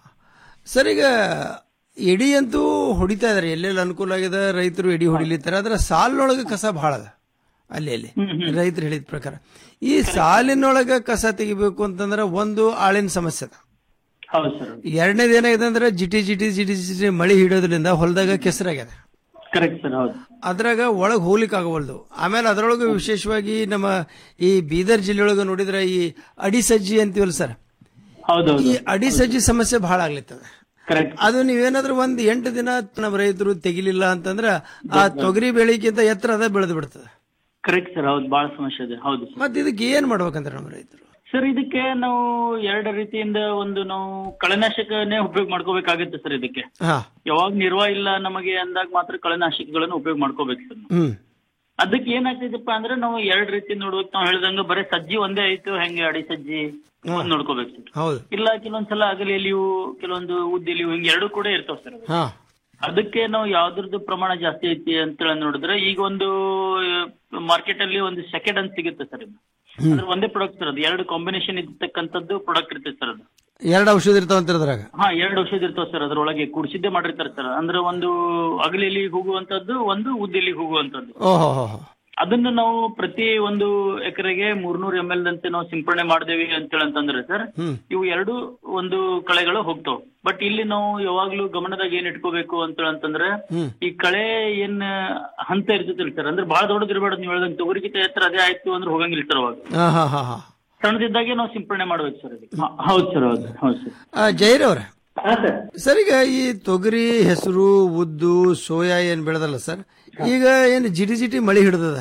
ಸರ್ ಈಗ ಎಡಿ ಅಂತೂ ಹೊಡಿತಾ ಇದಾರೆ ಎಲ್ಲೆಲ್ಲಿ ಅನುಕೂಲ ಆಗಿದೆ ರೈತರು ಎಡಿ ಹೊಡಿಲಿತ್ತಾರೆ ಆದ್ರೆ ಸಾಲಿನೊಳಗೆ ಕಸ ಬಹಳ ಅದ ಅಲ್ಲಿ ಅಲ್ಲಿ ರೈತರು ಹೇಳಿದ ಪ್ರಕಾರ ಈ ಸಾಲಿನೊಳಗೆ ಕಸ ತೆಗಿಬೇಕು ಅಂತಂದ್ರೆ ಒಂದು ಆಳಿನ ಸಮಸ್ಯೆ ಅದ ಹೌದು ಸರ್ ಎರಡನೇದು ಏನಾಗಿದೆ ಅಂದ್ರೆ ಜಿಟಿ ಜಿಟಿ ಜಿಟಿ ಜಿಟಿ ಮಳಿ ಹಿಡಿಯೋದ್ರಿಂದ ಹೊಲದಾಗ ಕೆಸರಾಗ್ಯದ ಕರೆಕ್ಟ್ ಸರ್ ಹೌದು ಅದ್ರಾಗ ಒಳಗ್ ಹೋಗ್ಲಿಕ್ಕೆ ಆಗವಲ್ದು ಆಮೇಲೆ ಅದ್ರೊಳಗೆ ವಿಶೇಷವಾಗಿ ನಮ್ಮ ಈ ಬೀದರ್ ಜಿಲ್ಲೆಯೊಳಗೆ ನೋಡಿದ್ರೆ ಈ ಅಡಿಸಜ್ಜಿ ಅಂತೀವಲ್ಲ ಸರ್ ಹೌದೌದು ಈ ಅಡಿಸಜ್ಜಿ ಸಮಸ್ಯೆ ಬಹಳ ಆಗ್ಲಿತ್ತದ ಕರೆಕ್ಟ್ ಅದು ನೀವೇನಾದ್ರೂ ಒಂದ್ ಎಂಟು ದಿನ ನಮ್ಮ ರೈತರು ತೆಗಿಲಿಲ್ಲ ಅಂತಂದ್ರ ಆ ತೊಗರಿ ಬೆಳಿಗಿಂತ ಎತ್ತರ ಅದ ಬೆಳೆದು ಬಿಡ್ತದೆ ಕರೆಕ್ಟ್ ಸರ್ ಹೌದು ಬಹಳ ಸಮಸ್ಯೆ ಇದೆ ಹೌದು ಮತ್ತೆ ಇದಕ್ಕೆ ಏನ್ ಮಾಡ್ಬೇಕಂತ ನಮ್ಮ ರೈತರು ಸರ್ ಇದಕ್ಕೆ ನಾವು ಎರಡು ರೀತಿಯಿಂದ ಒಂದು ನಾವು ಕಳೆನಾಶಕನೇ ಉಪಯೋಗ ಮಾಡ್ಕೋಬೇಕಾಗುತ್ತೆ ಸರ್ ಇದಕ್ಕೆ ಹಾ ಯಾವಾಗ ನಿರ್ವಾಹ ಇಲ್ಲ ನಮಗೆ ಅಂದಾಗ ಮಾತ್ರ ಕಳೆನಾಶಕಗಳನ್ನು ಉಪಯೋಗ ಮಾಡ್ಕೋಬೇಕು ಸರ್ ಹ್ಮ್ ಅದಕ್ಕೆ ಏನಾಗ್ತೈತಪ್ಪ ಅಂದ್ರೆ ನಾವು ಎರಡ್ ರೀತಿ ನೋಡ್ಬೇಕು ನಾವು ಹೇಳ್ದಂಗ ಬರೀ ಸಜ್ಜಿ ಒಂದೇ ಆಯ್ತು ಹೆಂಗೆ ಅಡಿ ಸಜ್ಜಿ ಒಂದ್ ನೋಡ್ಕೋಬೇಕು ಸರ್ ಹೌದು ಇಲ್ಲ ಕೆಲವೊಂದ್ಸಲ ಅಗಲಿಯಲ್ಲಿಯೂ ಕೆಲವೊಂದು ಉದ್ದಿಲಿಯೂ ಹಿಂಗ್ ಎರಡು ಕೂಡ ಇರ್ತಾವ ಸರ್ ಹಾ ಅದಕ್ಕೆ ನಾವು ಯಾವ್ದ್ರದ್ದು ಪ್ರಮಾಣ ಜಾಸ್ತಿ ಐತಿ ಅಂತ ನೋಡಿದ್ರೆ ಈಗ ಒಂದು ಮಾರ್ಕೆಟ್ ಅಲ್ಲಿ ಒಂದು ಸೆಕೆಂಡ್ ಅಂತ ಸಿಗುತ್ತೆ ಸರ್ ಇದು ಅದ್ರ ಒಂದೇ ಪ್ರಾಡಕ್ಟ್ ಸರ್ ಅದು ಎರಡು ಕಾಂಬಿನೇಷನ್ ಇರ್ತಕ್ಕಂಥದ್ದು ಪ್ರಾಡಕ್ಟ್ ಇರ್ತೈತೆ ಸರ್ ಅದು ಎರಡು ಔಷಧ ಇರ್ತಾವಂತ ಅದ್ರಾಗ ಹಾ ಎರಡು ಔಷಧ ಇರ್ತಾವ ಸರ್ ಅದ್ರೊಳಗೆ ಕುಡಿಸಿದ್ದೇ ಮಾಡಿರ್ತಾರೆ ಸರ್ ಅಂದ್ರೆ ಒಂದು ಅಗಲಿಲಿ ಹೋಗುವಂತದ್ದು ಒಂದು ಉದ್ದಿಲಿ ಹೋಗುವಂತದ್ದು ಓಹೋ ಹೋ ಹೋ. ಅದನ್ನು ನಾವು ಪ್ರತಿ ಒಂದು ಎಕರೆಗೆ ಮೂರ್ನೂರ್ ಎಂ ಎಲ್ ಅಂತೆ ನಾವು ಸಿಂಪಡಣೆ ಮಾಡ್ದೇವಿ ಅಂತೇಳಿ ಅಂತಂದ್ರೆ ಸರ್ ಹ್ಮ್ ಇವು ಎರಡು ಒಂದು ಕಳೆಗಳು ಹೋಗ್ತಾವ ಬಟ್ ಇಲ್ಲಿ ನಾವು ಯಾವಾಗ್ಲೂ ಗಮನದಾಗ ಏನ್ ಇಟ್ಕೋಬೇಕು ಅಂತೇಳಿ ಅಂತಂದ್ರೆ ಹ್ಮ್ ಈ ಕಳೆ ಏನ್ ಹಂತ ಇರ್ತೈತಿಲ್ಲ ಸರ್ ಅಂದ್ರೆ ಬಹಳ ದೊಡ್ಡದು ಇರಬೇಡ ನೀವು ಹೇಳ್ದಂಗೆ ತೊಗರಿಗಿಂತ ಎತ್ತರ ಅದೇ ಆಯ್ತು ಅಂದ್ರೆ ಹೋಗಂಗಿಲ್ಲ ಸರ್ ಅವಾಗ ಹಾ ಹಾ ಹಾ ಹಾ ಸಣ್ಣದಿದ್ದಾಗೆ ನಾವು ಸಿಂಪಡಣೆ ಮಾಡ್ಬೇಕು ಸರ್ ಇದಕ್ಕೆ ಹ- ಹೌದು ಸರ್ ಹೌದು ಹೌದು ಸರ್ ಆ, ಜೈರ್ ಅವ್ರ ಸರ್ ಈಗ ಈ ತೊಗರಿ ಹೆಸರು ಉದ್ದು ಸೋಯಾ ಏನ್ ಬೆಳೆದಲ್ಲ ಸರ್ ಈಗ ಏನ್ ಜಿಟಿ ಜಿಟಿ ಮಳಿ ಹಿಡ್ದದ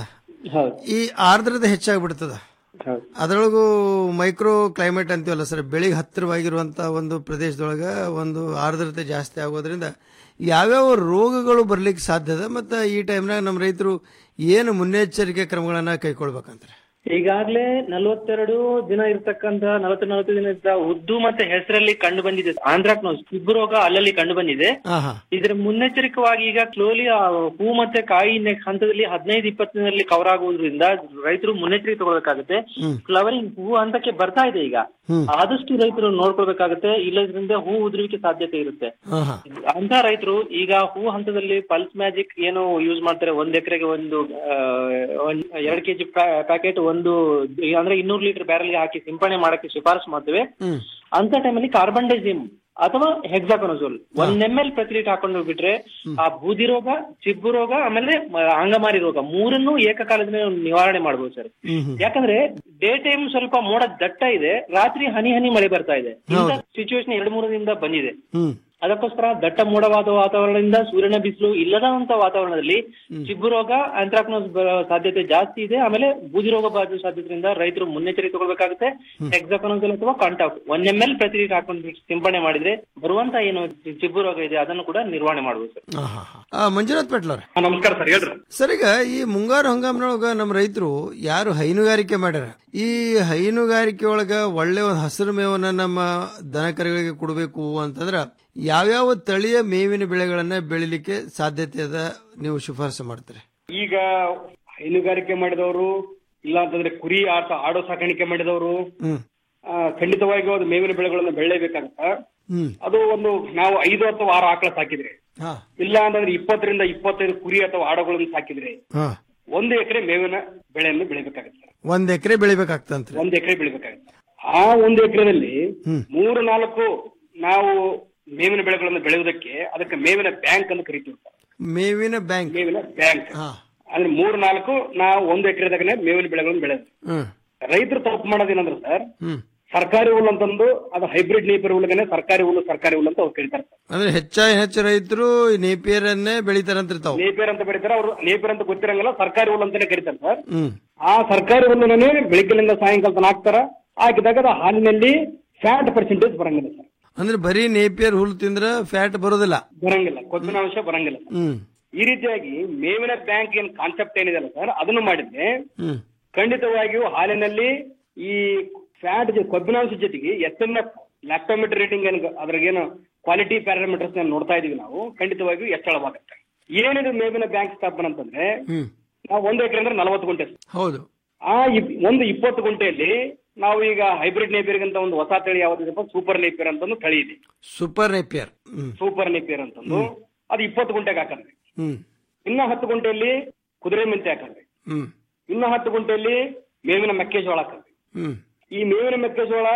ಈ ಆರ್ದ್ರತೆ ಹೆಚ್ಚಾಗ್ಬಿಡ್ತದ ಅದರೊಳಗೂ ಮೈಕ್ರೋ ಕ್ಲೈಮೇಟ್ ಅಂತೀವಲ್ಲ ಸರ್ ಬೆಳಿಗ್ಗೆ ಹತ್ತಿರವಾಗಿರುವಂತ ಒಂದು ಪ್ರದೇಶದೊಳಗ ಒಂದು ಆರ್ದ್ರತೆ ಜಾಸ್ತಿ ಆಗೋದ್ರಿಂದ ಯಾವ್ಯಾವ ರೋಗಗಳು ಬರ್ಲಿಕ್ಕೆ ಸಾಧ್ಯದ ಮತ್ತು ಈ ಟೈಮ್ನಾಗ ನಮ್ಮ ರೈತರು ಏನು ಮುನ್ನೆಚ್ಚರಿಕೆ ಕ್ರಮಗಳನ್ನ ಕೈಗೊಳ್ಬೇಕಂತಾರೆ ಈಗಾಗಲೇ ನಲವತ್ತೆರಡು ದಿನ ಇರ್ತಕ್ಕಂತ ನಲವತ್ತು ನಲವತ್ತು ದಿನ ಇದ್ದ ಉದ್ದು ಮತ್ತೆ ಹೆಸರಲ್ಲಿ ಕಂಡು ಬಂದಿದೆ ಆಂಧ್ರಾಕ್ನೋಸ್ ಕಿಬ್ಬು ರೋಗ ಅಲ್ಲಲ್ಲಿ ಕಂಡು ಬಂದಿದೆ ಹಾ ಹಾ ಇದರ ಮುನ್ನೆಚ್ಚರಿಕವಾಗಿ ಈಗ ಸ್ಲೋಲಿ ಹೂ ಮತ್ತೆ ಕಾಯಿ ನೆಕ್ಸ್ಟ್ ಹಂತದಲ್ಲಿ ಹದಿನೈದು ಇಪ್ಪತ್ತು ದಿನದಲ್ಲಿ ಕವರ್ ಆಗುವುದರಿಂದ ರೈತರು ಮುನ್ನೆಚ್ಚರಿಕೆ ತಗೊಳ್ಬೇಕಾಗುತ್ತೆ ಹ್ಮ್. ಫ್ಲವರಿಂಗ್ ಹೂ ಹಂತಕ್ಕೆ ಬರ್ತಾ ಇದೆ ಈಗ ಹ್ಮ್. ಆದಷ್ಟು ರೈತರು ನೋಡ್ಕೊಳ್ಬೇಕಾಗುತ್ತೆ ಇಲ್ಲದ್ರಿಂದ ಹೂ ಉದುರುವಿಕೆ ಸಾಧ್ಯತೆ ಇರುತ್ತೆ ಹಾ ಹಾ ಅಂತ ರೈತರು ಈಗ ಹೂ ಹಂತದಲ್ಲಿ ಪಲ್ಸ್ ಮ್ಯಾಜಿಕ್ ಏನು ಯೂಸ್ ಮಾಡ್ತಾರೆ ಒಂದ್ ಎಕರೆಗೆ ಒಂದು ಆ, ಒಂದ್ ಎರಡ್ ಕೆಜಿ ಪ್ಯಾಕೆಟ್ ಒಂದು ಅಂದ್ರೆ ಇನ್ನೂರು ಲೀಟರ್ ಬ್ಯಾರಲ್ಗೆ ಹಾಕಿ ಸಿಂಪಡಣೆ ಮಾಡಕ್ಕೆ ಶಿಫಾರಸು ಮಾಡ್ತೇವೆ ಹ್ಮ್ ಅಂತ ಟೈಮಲ್ಲಿ ಕಾರ್ಬನ್ ಡೈಸಿಮ್ ಅಥವಾ ಹೆಕ್ಸಾಕೊನಜೋಲ್ ಒಂದ್ ಎಂ ಎಲ್ ಪ್ರತಿ ಲೀಟರ್ ಹಾಕೊಂಡು ಹೋಗ್ಬಿಟ್ರೆ ಆ ಬೂದಿ ರೋಗ ಚಿಬ್ಬು ರೋಗ ಆಮೇಲೆ ಮ- ಅಂಗಮಾರಿ ರೋಗ ಮೂರನ್ನು ಏಕಕಾಲದಲ್ಲಿ ನಿವಾರಣೆ ಮಾಡಬಹುದು ಸರ್ ಹ್ಮ್ ಹ್ಮ್ ಯಾಕಂದ್ರೆ ಡೇ ಟೈಮ್ ಸ್ವಲ್ಪ ಮೋಡ ದಟ್ಟ ಇದೆ ರಾತ್ರಿ ಹನಿ ಹನಿ ಮಳೆ ಬರ್ತಾ ಇದೆ ಇಂಥ ಸಿಚುವೇಶನ್ ಎರಡು ಮೂರು ದಿನದಿಂದ ಬಂದಿದೆ ಹ್ಮ್ ಅದಕ್ಕೋಸ್ಕರ ದಟ್ಟ ಮೋಡವಾದ ವಾತಾವರಣದಿಂದ ಸೂರ್ಯನ ಬಿಸಿಲು ಇಲ್ಲದಂತ ವಾತಾವರಣದಲ್ಲಿ ಚಿಬ್ಬು ರೋಗ ಆಂಥ್ರಾಕ್ನೋಸ್ ಬರೋ ಸಾಧ್ಯತೆ ಜಾಸ್ತಿ ಇದೆ ಆಮೇಲೆ ಬೂದಿ ರೋಗ ಬಾಧೆ ಸಾಧ್ಯತೆಯಿಂದ ರೈತರು ಮುನ್ನೆಚ್ಚರಿಕೆ ತಗೊಳ್ಬೇಕಾಗುತ್ತೆ ಎಕ್ಸಾಕೊನೋಸಲ್ ಅಥವಾ ಕಾಂಟಾಕ್ಟ್ ಒನ್ ಎಂ ಎಲ್ ಪ್ರತಿ ಲೀಟರ್ ಹಾಕೊಂಡು ಸಿಂಪಡಣೆ ಮಾಡಿದ್ರೆ ಬರುವಂತ ಏನು ಚಿಬ್ಬು ರೋಗ ಇದೆ ಅದನ್ನು ಕೂಡ ನಿರ್ವಹಣೆ ಮಾಡಬಹುದು ಸರ್ ಹಾ ಹಾ ಹಾ. ಆ, ಮಂಜುನಾಥ್ ಪಟ್ಲವ್ರ ನಮಸ್ಕಾರ ಸರ್ ಹೇಳ್ರಿ ಸರ್ ಈಗ ಈ ಮುಂಗಾರು ಹಂಗಾಮಿನೊಳಗ ನಮ್ಮ ರೈತರು ಯಾರು ಹೈನುಗಾರಿಕೆ ಮಾಡ್ಯಾರ ಈ ಹೈನುಗಾರಿಕೆ ಒಳಗ ಒಳ್ಳೆ ಒಂದು ಹಸಿರು ಮೇವನ್ನ ನಮ್ಮ ದನಕರುಗಳಿಗೆ ಕೊಡಬೇಕು ಅಂತಂದ್ರ ಯಾವ್ಯಾವ ತಳಿಯ ಮೇವಿನ ಬೆಳೆಗಳನ್ನ ಬೆಳಿಲಿಕ್ಕೆ ಸಾಧ್ಯತೆ ಅದ ನೀವು ಶಿಫಾರಸು ಮಾಡ್ತೀರಿ ಈಗ ಹೈನುಗಾರಿಕೆ ಮಾಡಿದವರು ಇಲ್ಲ ಅಂತಂದ್ರೆ ಕುರಿ ಆಟ ಆಡೋ ಸಾಕಾಣಿಕೆ ಮಾಡಿದವರು ಹ್ಮ್ ಆ, ಖಂಡಿತವಾಗಿಯೂ ಅದು ಮೇವಿನ ಬೆಳೆಗಳನ್ನು ಬೆಳೆಯಬೇಕಾಗತ್ತ ಹ್ಮ್ ಅದು ಒಂದು ನಾವು ಐದು ಅಥವಾ ಆರು ಆಕಳ ಸಾಕಿದ್ರೆ ಹಾ ಇಲ್ಲ ಅಂತಂದ್ರೆ ಇಪ್ಪತ್ತರಿಂದ ಇಪ್ಪತ್ತೈದು ಕುರಿ ಅಥವಾ ಆಡುಗಳನ್ನು ಸಾಕಿದ್ರೆ ಹಾ ಒಂದು ಎಕರೆ ಮೇವಿನ ಬೆಳೆಯನ್ನು ಬೆಳಿಬೇಕಾಗುತ್ತೆ ಒಂದ್ ಎಕರೆ ಬೆಳಿಬೇಕಾಗ್ತಂತ್ರಿ ಒಂದು ಎಕರೆ ಬೆಳಿಬೇಕಾಗುತ್ತೆ ಆ ಒಂದು ಎಕರೆದಲ್ಲಿ ಹ್ಮ್. ಮೂರು ನಾಲ್ಕು ನಾವು ಮೇವಿನ ಬೆಳೆಗಳನ್ನು ಬೆಳೆಯುವುದಕ್ಕೆ ಅದಕ್ಕೆ ಮೇವಿನ ಬ್ಯಾಂಕ್ ಅಂತ ಕರಿತೀವಿ ಮೇವಿನ ಬ್ಯಾಂಕ್ ಮೇವಿನ ಬ್ಯಾಂಕ್ ಹಾ ಅಂದ್ರೆ ಮೂರು ನಾಲ್ಕು ನಾವು ಒಂದು ಎಕರೆದಾಗನೆ ಮೇವಿನ ಬೆಳೆಗಳನ್ನು ಬೆಳೆದು ಹ್ಮ್ ರೈತರು ತಪ್ಪು ಮಾಡೋದೇನಂದ್ರೆ ಸರ್ ಹ್ಮ್ ಸರ್ಕಾರಿ ಹುಲ್ಲು ಅಂತಂದು ಅದು ಹೈಬ್ರಿಡ್ ನೇಪಿಯರ್ ಹುಲ್ಲುಗನೆ ಸರ್ಕಾರಿ ಹುಲ್ಲು ಸರ್ಕಾರಿ ಹುಲ್ಲು ಅಂತ ಅವ್ರು ಕರೀತಾರೆ ಅಂದ್ರೆ ಹೆಚ್ಚಾಗಿ ಹೆಚ್ಚು ರೈತರು ನೇಪಿಯರನ್ನೇ ಬೆಳಿತಾರಂತ್ರಿ ತಾವು ನೇಪಿಯರ್ ಅಂತ ಬೆಳಿತಾರೆ ಅವ್ರು ನೇಪಿಯರ್ ಅಂತ ಗೊತ್ತಿರಂಗಿಲ್ಲ ಸರ್ಕಾರಿ ಹುಲ್ಲು ಅಂತಾನೆ ಕರೀತಾರೆ ಸರ್ ಹ್ಮ್ ಆ ಸರ್ಕಾರಿ ಹುಲ್ಲುನೇ ಬೆಳಿಗ್ಗೆಲಿಂದ ಸಾಯಂಕಾಲ ತನಕ ಹಾಕ್ತಾರ ಹಾಕಿದಾಗ ಅದು ಹಾಲಿನಲ್ಲಿ ಫ್ಯಾಟ್ ಪರ್ಸೆಂಟೇಜ್ ಬರಂಗಿಲ್ಲ ಸರ್ ಅಂದ್ರೆ ಬರೀ ನೇಪಿಯರ್ ಹುಲ್ಲು ತಿಂದ್ರ ಫ್ಯಾಟ್ ಬರೋದಿಲ್ಲ ಬರಂಗಿಲ್ಲ ಕೊಬ್ಬಿನ ಅಂಶ ಬರಂಗಿಲ್ಲ ಸರ್. ಹ್ಮ್ ಈ ರೀತಿಯಾಗಿ ಮೇವಿನ ಬ್ಯಾಂಕ್ ಏನ್ ಕಾನ್ಸೆಪ್ಟ್ ಏನಿದೆಯಲ್ಲ ಸರ್ ಅದನ್ನು ಮಾಡಿದ್ರೆ ಹ್ಮ್ ಖಂಡಿತವಾಗಿಯೂ ಹಾಲಿನಲ್ಲಿ ಈ ಫ್ಯಾಟ್ ಕೊಬ್ಬಿನಾಂಶ ಜೊತೆಗೆ S M F lactometer rating ಏನು ಅದ್ರಾಗೇನು ಕ್ವಾಲಿಟಿ ಪ್ಯಾರಾಮೀಟರ್ಸ್ ನೋಡ್ತಾ ಇದೀವಿ ನಾವು ಖಂಡಿತವಾಗಿಯೂ ಹೆಚ್ಚಳವಾಗುತ್ತೆ ಏನಿದೆ ಮೇವಿನ ಬ್ಯಾಂಕ್ ಸ್ಥಾಪನೆ ಅಂತಂದ್ರೆ ಹ್ಮ್ ನಾವು ಒಂದು ಎಕರೆ ಅಂದ್ರೆ ನಲವತ್ತು ಗುಂಟೆ ಹೌದು ಆ ಇಪ್- ಒಂದು ಇಪ್ಪತ್ತು ಗುಂಟೆಯಲ್ಲಿ ನಾವು ಈಗ ಹೈಬ್ರಿಡ್ ನೇಪಿಯರ್ ಅಂತ ಒಂದು ಹೊಸ ತಳಿ ಯಾವ್ದಿದೆಪ್ಪ ಸೂಪರ್ ನೇಪಿಯರ್ ಅಂತ ಒಂದು ತಳಿ ಇದೆ super napier hmm super napier ಅಂತಂದು ಅದು ಇಪ್ಪತ್ತು ಗುಂಟೆಗೆ ಹಾಕಂದ್ರಿ ಹ್ಮ್ ಇನ್ನ ಹತ್ತು ಗುಂಟೆಯಲ್ಲಿ ಕುದುರೆ ಮೆಂತೆ ಹಾಕಂದ್ರಿ ಹ್ಮ್ ಇನ್ನ ಹತ್ತು ಗುಂಟೆಯಲ್ಲಿ ಮೇವಿನ ಮೆಕ್ಕೆಜೋಳ ಹಾಕಂದ್ರಿ ಹ್ಮ್ ಈ ಮೇವಿನ ಮೆಕ್ಕೆಜೋಳ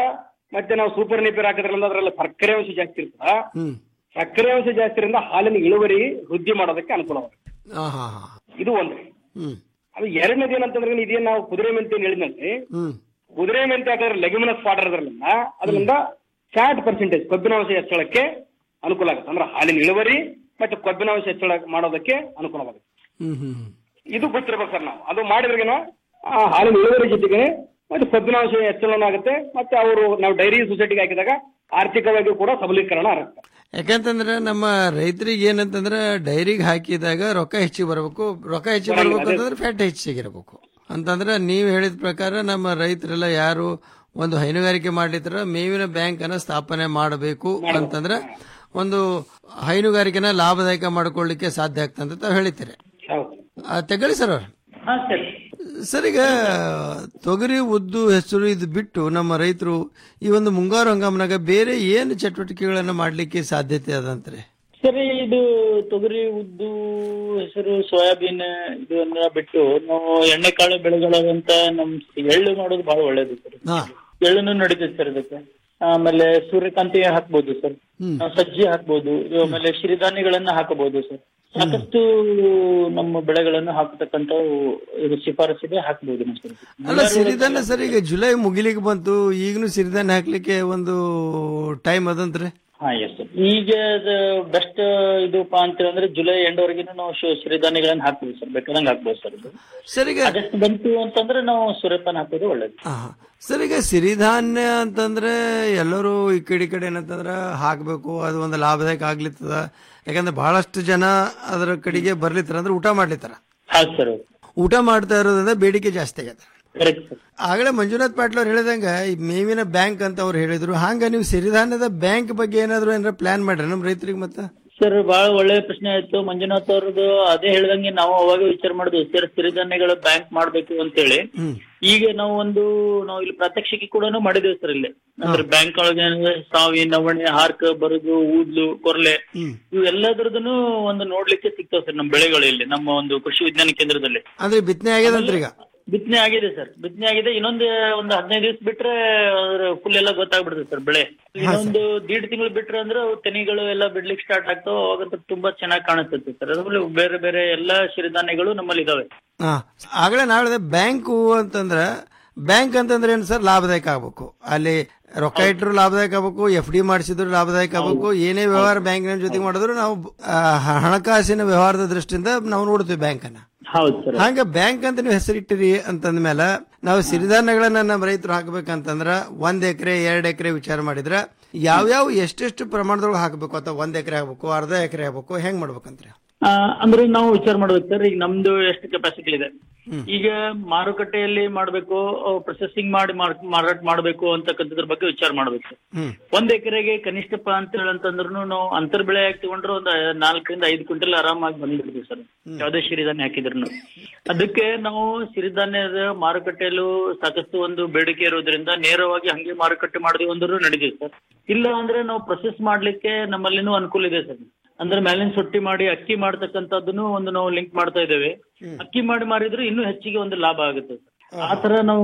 ಮತ್ತೆ ನಾವು ಸೂಪರ್ ನೇಪಿಯರ್ ಹಾಕೋದ್ರಿಂದ ಅದ್ರಲ್ಲಿ ಸಕ್ಕರೆ ಅಂಶ ಜಾಸ್ತಿ ಇರ್ತದ ಹ್ಮ್ ಸಕ್ಕರೆ ಅಂಶ ಜಾಸ್ತಿ ಇರೋದ್ರಿಂದ ಹಾಲಿನ ಇಳುವರಿ ವೃದ್ಧಿ ಮಾಡೋದಕ್ಕೆ ಅನುಕೂಲವಾಗುತ್ತೆ ಹಾ ಹಾ ಹಾ ಇದು ಒಂದು ಹ್ಮ್ ಅದು ಎರಡನೇದು ಏನಂತಂದ್ರೆ ಇದೇನ್ ನಾವು ಕುದುರೆ ಮೆಂತೆ ಅಂತ ಹೇಳಿದ್ನಲ್ರಿ ಹ್ಮ್ ಕುದುರೆ ಮೆಂತೆ ಹಾಕಿದ್ರೆ ಲೆಗ್ಯುಮಿನಸ್ ಫಾಡರ್ ಇರೋದ್ರಿಂದ ಅದರಿಂದ ಫ್ಯಾಟ್ ಪರ್ಸೆಂಟೇಜ್ ಕೊಬ್ಬಿನಾಂಶ ಹೆಚ್ಚಳಕ್ಕೆ ಅನುಕೂಲ ಆಗುತ್ತೆ ಅಂದ್ರೆ ಹಾಲಿನ ಇಳುವರಿ ಮತ್ತೆ ಕೊಬ್ಬಿನಾಂಶ ಹೆಚ್ಚಳ ಮಾಡೋದಕ್ಕೆ ಅನುಕೂಲವಾಗುತ್ತೆ ಹ್ಮ್ ಹ್ಮ್ ಹ್ಮ್. ಇದು ಗೊತ್ತಿರ್ಬೇಕು ಸರ್ ನಾವು ಅದು ಮಾಡಿದ್ರಿಗೆನ ಆ ಹಾಲಿನ ಇಳುವರಿ ಜೊತೆಗೆ ಮತ್ತೆ ಕೊಬ್ಬಿನಾಂಶ ಹೆಚ್ಚಳನೂ ಆಗುತ್ತೆ ಮತ್ತೆ ಅವರು ನಾವು ಡೈರಿ ಸೊಸೈಟಿಗೆ ಹಾಕಿದಾಗ ಆರ್ಥಿಕವಾಗಿ ಕೂಡ ಸಬಲೀಕರಣ ಆಗುತ್ತೆ ಯಾಕಂತಂದ್ರೆ ನಮ್ಮ ರೈತರಿಗೆ ಏನಂತಂದ್ರೆ ಡೈರಿಗೆ ಹಾಕಿದಾಗ ರೊಕ್ಕ ಹೆಚ್ಚಿಗೆ ಬರಬೇಕು ರೊಕ್ಕ ಹೆಚ್ಚಿಗೆ ಬರಲ್ಲ, ಬರ್ಬೇಕು ಅದೇ. ಅಂತಂದ್ರೆ ಫ್ಯಾಟ್ ಹೆಚ್ಚಿಗಿರಬೇಕು ಅಂತಂದ್ರೆ ನೀವು ಹೇಳಿದ ಪ್ರಕಾರ ನಮ್ಮ ರೈತರೆಲ್ಲ ಯಾರು ಒಂದು ಹೈನುಗಾರಿಕೆ ಮಾಡ್ಲಿತ್ತಾರ ಮೇವಿನ ಬ್ಯಾಂಕ್ ಅನ್ನ ಸ್ಥಾಪನೆ ಮಾಡಬೇಕು ಅಂತಂದ್ರೆ ಒಂದು ಹೈನುಗಾರಿಕೆನ ಲಾಭದಾಯಕ ಮಾಡ್ಕೊಳ್ಳಿಕ್ಕೆ ಸಾಧ್ಯ ಆಗ್ತದೆ ಅಂತ ತಾವು ಹೇಳಿದ್ದೀರಿ ಆ, ತಗೊಳ್ಳಿ ಸರ್ ಅವ್ರು ಹಾ ಸರಿ ಸರ್ ಈಗ ತೊಗರಿ ಉದ್ದು ಹೆಸರು ಇದು ಬಿಟ್ಟು ನಮ್ಮ ರೈತರು ಈ ಒಂದು ಮುಂಗಾರು ಹಂಗಾಮಿನಾಗ ಬೇರೆ ಏನು ಚಟುವಟಿಕೆಗಳನ್ನ ಮಾಡ್ಲಿಕ್ಕೆ ಸಾಧ್ಯತೆ ಅದಂತ್ರಿ ಸರಿ ಇದು ತೊಗರಿ ಉದ್ದು ಹೆಸರು ಸೋಯಾಬೀನ್ ಇದನ್ನ ಬಿಟ್ಟು ನಾವು ಎಣ್ಣೆಕಾಳು ಬೆಳೆಗಳಂತ ನಮ್ ಎಳ್ಳು ಮಾಡೋದು ಬಹಳ ಒಳ್ಳೇದು ಸರ್ ಹಾ ಎಳ್ಳುನು ನಡೀತದೆ ಸರ್ ಇದಕ್ಕೆ ಆಮೇಲೆ ಸೂರ್ಯಕಾಂತಿ ಹಾಕ್ಬೋದು ಸರ್ ಹ್ಮ್. ಆ, ಸಜ್ಜೆ ಹಾಕ್ಬೋದು ಆಮೇಲೆ ಸಿರಿಧಾನ್ಯಗಳನ್ನ ಹಾಕಬಹುದು ಸರ್ ಸಾಕಷ್ಟು ನಮ್ಮ ಬೆಳೆಗಳನ್ನು ಹಾಕತಕ್ಕಂತ ಇದು ಶಿಫಾರಸ್ಸಿದೆ ಹಾಕ್ಬೋದು ನಾವು ಸರ್ ಅಲ್ಲ ಸಿರಿಧಾನ್ಯ ಸರ್ ಈಗ ಜುಲೈ ಮುಗಿಲಿಕ್ಕೆ ಬಂತು ಈಗನು ಸಿರಿಧಾನ್ಯ ಹಾಕ್ಲಿಕ್ಕೆ ಒಂದು ಟೈಮ್ ಅದಂತ್ರಿ ಹಾ ಎಸ್ ಸರ್ ಈಗ ಬೆಸ್ಟ್ ಇದಪ್ಪ ಅಂತ ಅಂದ್ರೆ ಜುಲೈ ಎಂಡ್ ವರೆಗಿನ ನಾವು ಶು- ಸಿರಿಧಾನ್ಯಗಳನ್ನ ಹಾಕ್ಬೋದು ಸರ್ ಬೇಕಾದಂಗೆ ಹಾಕ್ಬೋದು ಸರ್ ಇದು ಸರ್ ಈಗ ಆಗಸ್ಟ್ ಬಂತು ಅಂತಂದ್ರೆ ನಾವು ಸೂರ್ಯಪಾನ ಹಾಕೋದು ಒಳ್ಳೇದು ಸರ್ ಈಗ ಸಿರಿಧಾನ್ಯ ಅಂತಂದ್ರೆ ಎಲ್ಲರೂ ಈ ಕಡೆ ಈ ಕಡೆ ಏನಂತಂದ್ರೆ ಹಾಕ್ಬೇಕು ಅದು ಒಂದು ಲಾಭದಾಯಕ ಆಗ್ಲಿತ್ತದ ಯಾಕಂದ್ರೆ ಬಹಳಷ್ಟು ಜನ ಅದರ ಕಡೆಗೆ ಬರ್ಲಿತ್ತಾರ ಅಂದ್ರೆ ಊಟ ಮಾಡ್ಲಿತ್ತಾರ ಹೌದು ಸರ್ ಊಟ ಮಾಡ್ತಾ ಇರೋದ್ರಿಂದ ಬೇಡಿಕೆ ಜಾಸ್ತಿ ಆಗತ್ತೆ ಕರೆಕ್ಟ್ ಸರ್ ಆಗಲೇ ಮಂಜುನಾಥ್ ಪಾಟೀಲ್ ಅವ್ರು ಹೇಳಿದಂಗ ಈ ಮೇವಿನ ಬ್ಯಾಂಕ್ ಅಂತ ಅವ್ರು ಹೇಳಿದ್ರು ಹಂಗ ನೀವು ಸಿರಿಧಾನ್ಯದ ಬ್ಯಾಂಕ್ ಬಗ್ಗೆ ಏನಾದ್ರು ಏನಾರ ಪ್ಲಾನ್ ಮಾಡ್ರಿ ನಮ್ಮ ರೈತರಿಗೆ ಮತ್ತೆ ಸರ್ ಬಹಳ ಒಳ್ಳೆ ಪ್ರಶ್ನೆ ಆಯ್ತು ಮಂಜುನಾಥ್ ಅವ್ರದ್ದು ಅದೇ ಹೇಳ್ದಂಗೆ ನಾವು ಅವಾಗ ವಿಚಾರ ಮಾಡಿದ್ವಿ ಸರ್ ಸಿರಿಧಾನ್ಯಗಳ ಬ್ಯಾಂಕ್ ಮಾಡ್ಬೇಕು ಅಂತೇಳಿ ಈಗ ನಾವು ಒಂದು ನಾವು ಇಲ್ಲಿ ಪ್ರಾತ್ಯಕ್ಷಿಕೆ ಕೂಡ ಮಾಡಿದ್ದೇವೆ ಸರ್ ಇಲ್ಲಿ ಅಂದ್ರೆ ಬ್ಯಾಂಕ್ ಒಳಗೆ ಸಾವಿ ನವಣೆ ಹಾರ್ಕ ಬರುದು ಊದ್ಲು ಕೊರ್ಲೆ ಇವು ಎಲ್ಲದರದನ್ನು ಒಂದು ನೋಡ್ಲಿಕ್ಕೆ ಸಿಗ್ತಾವ ಸರ್ ನಮ್ಮ ಬೆಳೆಗಳು ಇಲ್ಲಿ ನಮ್ಮ ಒಂದು ಕೃಷಿ ವಿಜ್ಞಾನ ಕೇಂದ್ರದಲ್ಲಿ ಅಂದ್ರೆ ಬಿತ್ತನೆ ಆಗ್ಯದಂತ್ರಿ ಈಗ ಬಿತ್ತನೆ ಆಗಿದೆ ಸರ್ ಬಿತ್ತನೆ ಆಗಿದೆ ಇನ್ನೊಂದು ಒಂದು ಹದಿನೈದು ದಿವಸ ಬಿಟ್ರೆ ಫುಲ್ ಎಲ್ಲ ಗೊತ್ತಾಗ್ಬಿಡುತ್ತೆ ಸರ್ ಬೆಳೆ ಇನ್ನೊಂದು ದೀಡ್ ತಿಂಗಳು ಬಿಟ್ರೆ ಅಂದ್ರೆ ಅವು ತೆನಿಗಳು ಎಲ್ಲ ಬಿಡ್ಲಿಕ್ಕೆ ಸ್ಟಾರ್ಟ್ ಆಗ್ತಾವ ಅವಾಗ ತುಂಬಾ ಚೆನ್ನಾಗಿ ಕಾಣಿಸುತ್ತೆ ಸರ್ ಅದ್ರಲ್ಲಿ ಬೇರೆ ಬೇರೆ ಎಲ್ಲಾ ಸಿರಿಧಾನ್ಯಗಳು ನಮ್ಮಲ್ಲಿ ಇದಾವೆ ಹಾ ಆಗಲೇ ನಾಳೆ ಬ್ಯಾಂಕು ಅಂತಂದ್ರೆ ಬ್ಯಾಂಕ್ ಅಂತಂದ್ರೆ ಏನು ಸರ್ ಲಾಭದಾಯಕ ಆಗ್ಬೇಕು ಅಲ್ಲಿ ರೊಕ್ಕ ಇಟ್ಟರು ಲಾಭದಾಯಕ ಆಗ್ಬೇಕು ಎಫ್ ಡಿ ಮಾಡಿಸಿದ್ರು ಲಾಭದಾಯಕ ಆಗ್ಬೇಕು ಏನೇ ವ್ಯವಹಾರ ಬ್ಯಾಂಕಿನ ಜೊತೆಗೆ ಮಾಡಿದ್ರು ನಾವು ಆ, ಹಣಕಾಸಿನ ವ್ಯವಹಾರದ ದೃಷ್ಟಿಯಿಂದ ನಾವು ನೋಡ್ತೀವಿ ಬ್ಯಾಂಕ್ ಅನ್ನ ಹೌದು ಸರ್ ಹಂಗ ಬ್ಯಾಂಕ್ ಅಂತ ನೀವು ಹೆಸರಿಟ್ಟಿರಿ ಅಂತಂದ ಮೇಲೆ ನಾವು ಸಿರಿಧಾನ್ಯಗಳನ್ನ ನಮ್ಮ ರೈತರು ಹಾಕ್ಬೇಕಂತಂದ್ರ ಒಂದ್ ಎಕರೆ ಎರಡ್ ಎಕರೆ ವಿಚಾರ ಮಾಡಿದ್ರ ಯಾವ್ಯಾವ ಎಷ್ಟೆಷ್ಟು ಪ್ರಮಾಣದೊಳಗೆ ಹಾಕಬೇಕು ಅಥವಾ ಒಂದ್ ಎಕರೆ ಹಾಕ್ಬೇಕು ಅರ್ಧ ಎಕರೆ ಹಾಕ್ಬೇಕು ಹೆಂಗ್ ಮಾಡ್ಬೇಕಂತ್ರಿ ಆ, ಅಂದ್ರೆ ನಾವು ವಿಚಾರ ಮಾಡ್ಬೇಕು ಸರ್ ಈಗ ನಮ್ದು ಎಷ್ಟು ಕೆಪಾಸಿಟಿ ಇದೆ ಈಗ ಮಾರುಕಟ್ಟೆಯಲ್ಲಿ ಮಾಡ್ಬೇಕು ಪ್ರೊಸೆಸಿಂಗ್ ಮಾಡಿ ಮಾರ್- ಮಾರಾಟ ಮಾಡ್ಬೇಕು ಅಂತಕ್ಕಂಥದ್ರ ಬಗ್ಗೆ ವಿಚಾರ ಮಾಡ್ಬೇಕು ಸರ್ ಹ್ಮ್ ಒಂದ್ ಎಕರೆಗೆ ಕನಿಷ್ಠಪ್ಪ ಅಂತ ಹೇಳಂತಂದ್ರೂ ನಾವು ಅಂತರ್ ಬೆಳೆ ಹಾಕಿ ತಗೊಂಡ್ರೆ ಒಂದು ನಾಲ್ಕರಿಂದ ಐದು ಕ್ವಿಂಟಲ್ ಆರಾಮಾಗಿ ಬಂದ್ಬಿಡ್ತೀವಿ ಸರ್ ಯಾವುದೇ ಸಿರಿಧಾನ್ಯ ಹಾಕಿದ್ರು ಅದಕ್ಕೆ ನಾವು ಸಿರಿಧಾನ್ಯದ ಮಾರುಕಟ್ಟೆಯಲ್ಲೂ ಸಾಕಷ್ಟು ಒಂದು ಬೇಡಿಕೆ ಇರೋದ್ರಿಂದ ನೇರವಾಗಿ ಹಂಗೆ ಮಾರುಕಟ್ಟೆ ಮಾಡಿದ್ವಿ ಅಂದ್ರೂ ನಡೀತೀವಿ ಸರ್ ಇಲ್ಲ ಅಂದ್ರೆ ನಾವು ಪ್ರೊಸೆಸ್ ಮಾಡ್ಲಿಕ್ಕೆ ನಮ್ಮಲ್ಲಿನೂ ಅನುಕೂಲ ಇದೆ ಸರ್ ಅಂದ್ರೆ ಮೇಲಿನ ಸೊಟ್ಟಿ ಮಾಡಿ ಅಕ್ಕಿ ಮಾಡ್ತಕ್ಕಂಥದ್ದನ್ನು ಒಂದು ನಾವು ಲಿಂಕ್ ಮಾಡ್ತಾ ಇದ್ದೇವೆ ಅಕ್ಕಿ ಮಾಡಿ ಮಾರಿದ್ರೆ ಇನ್ನೂ ಹೆಚ್ಚಿಗೆ ಒಂದು ಲಾಭ ಆಗುತ್ತೆ ಸರ್ ಆ ತರ ನಾವು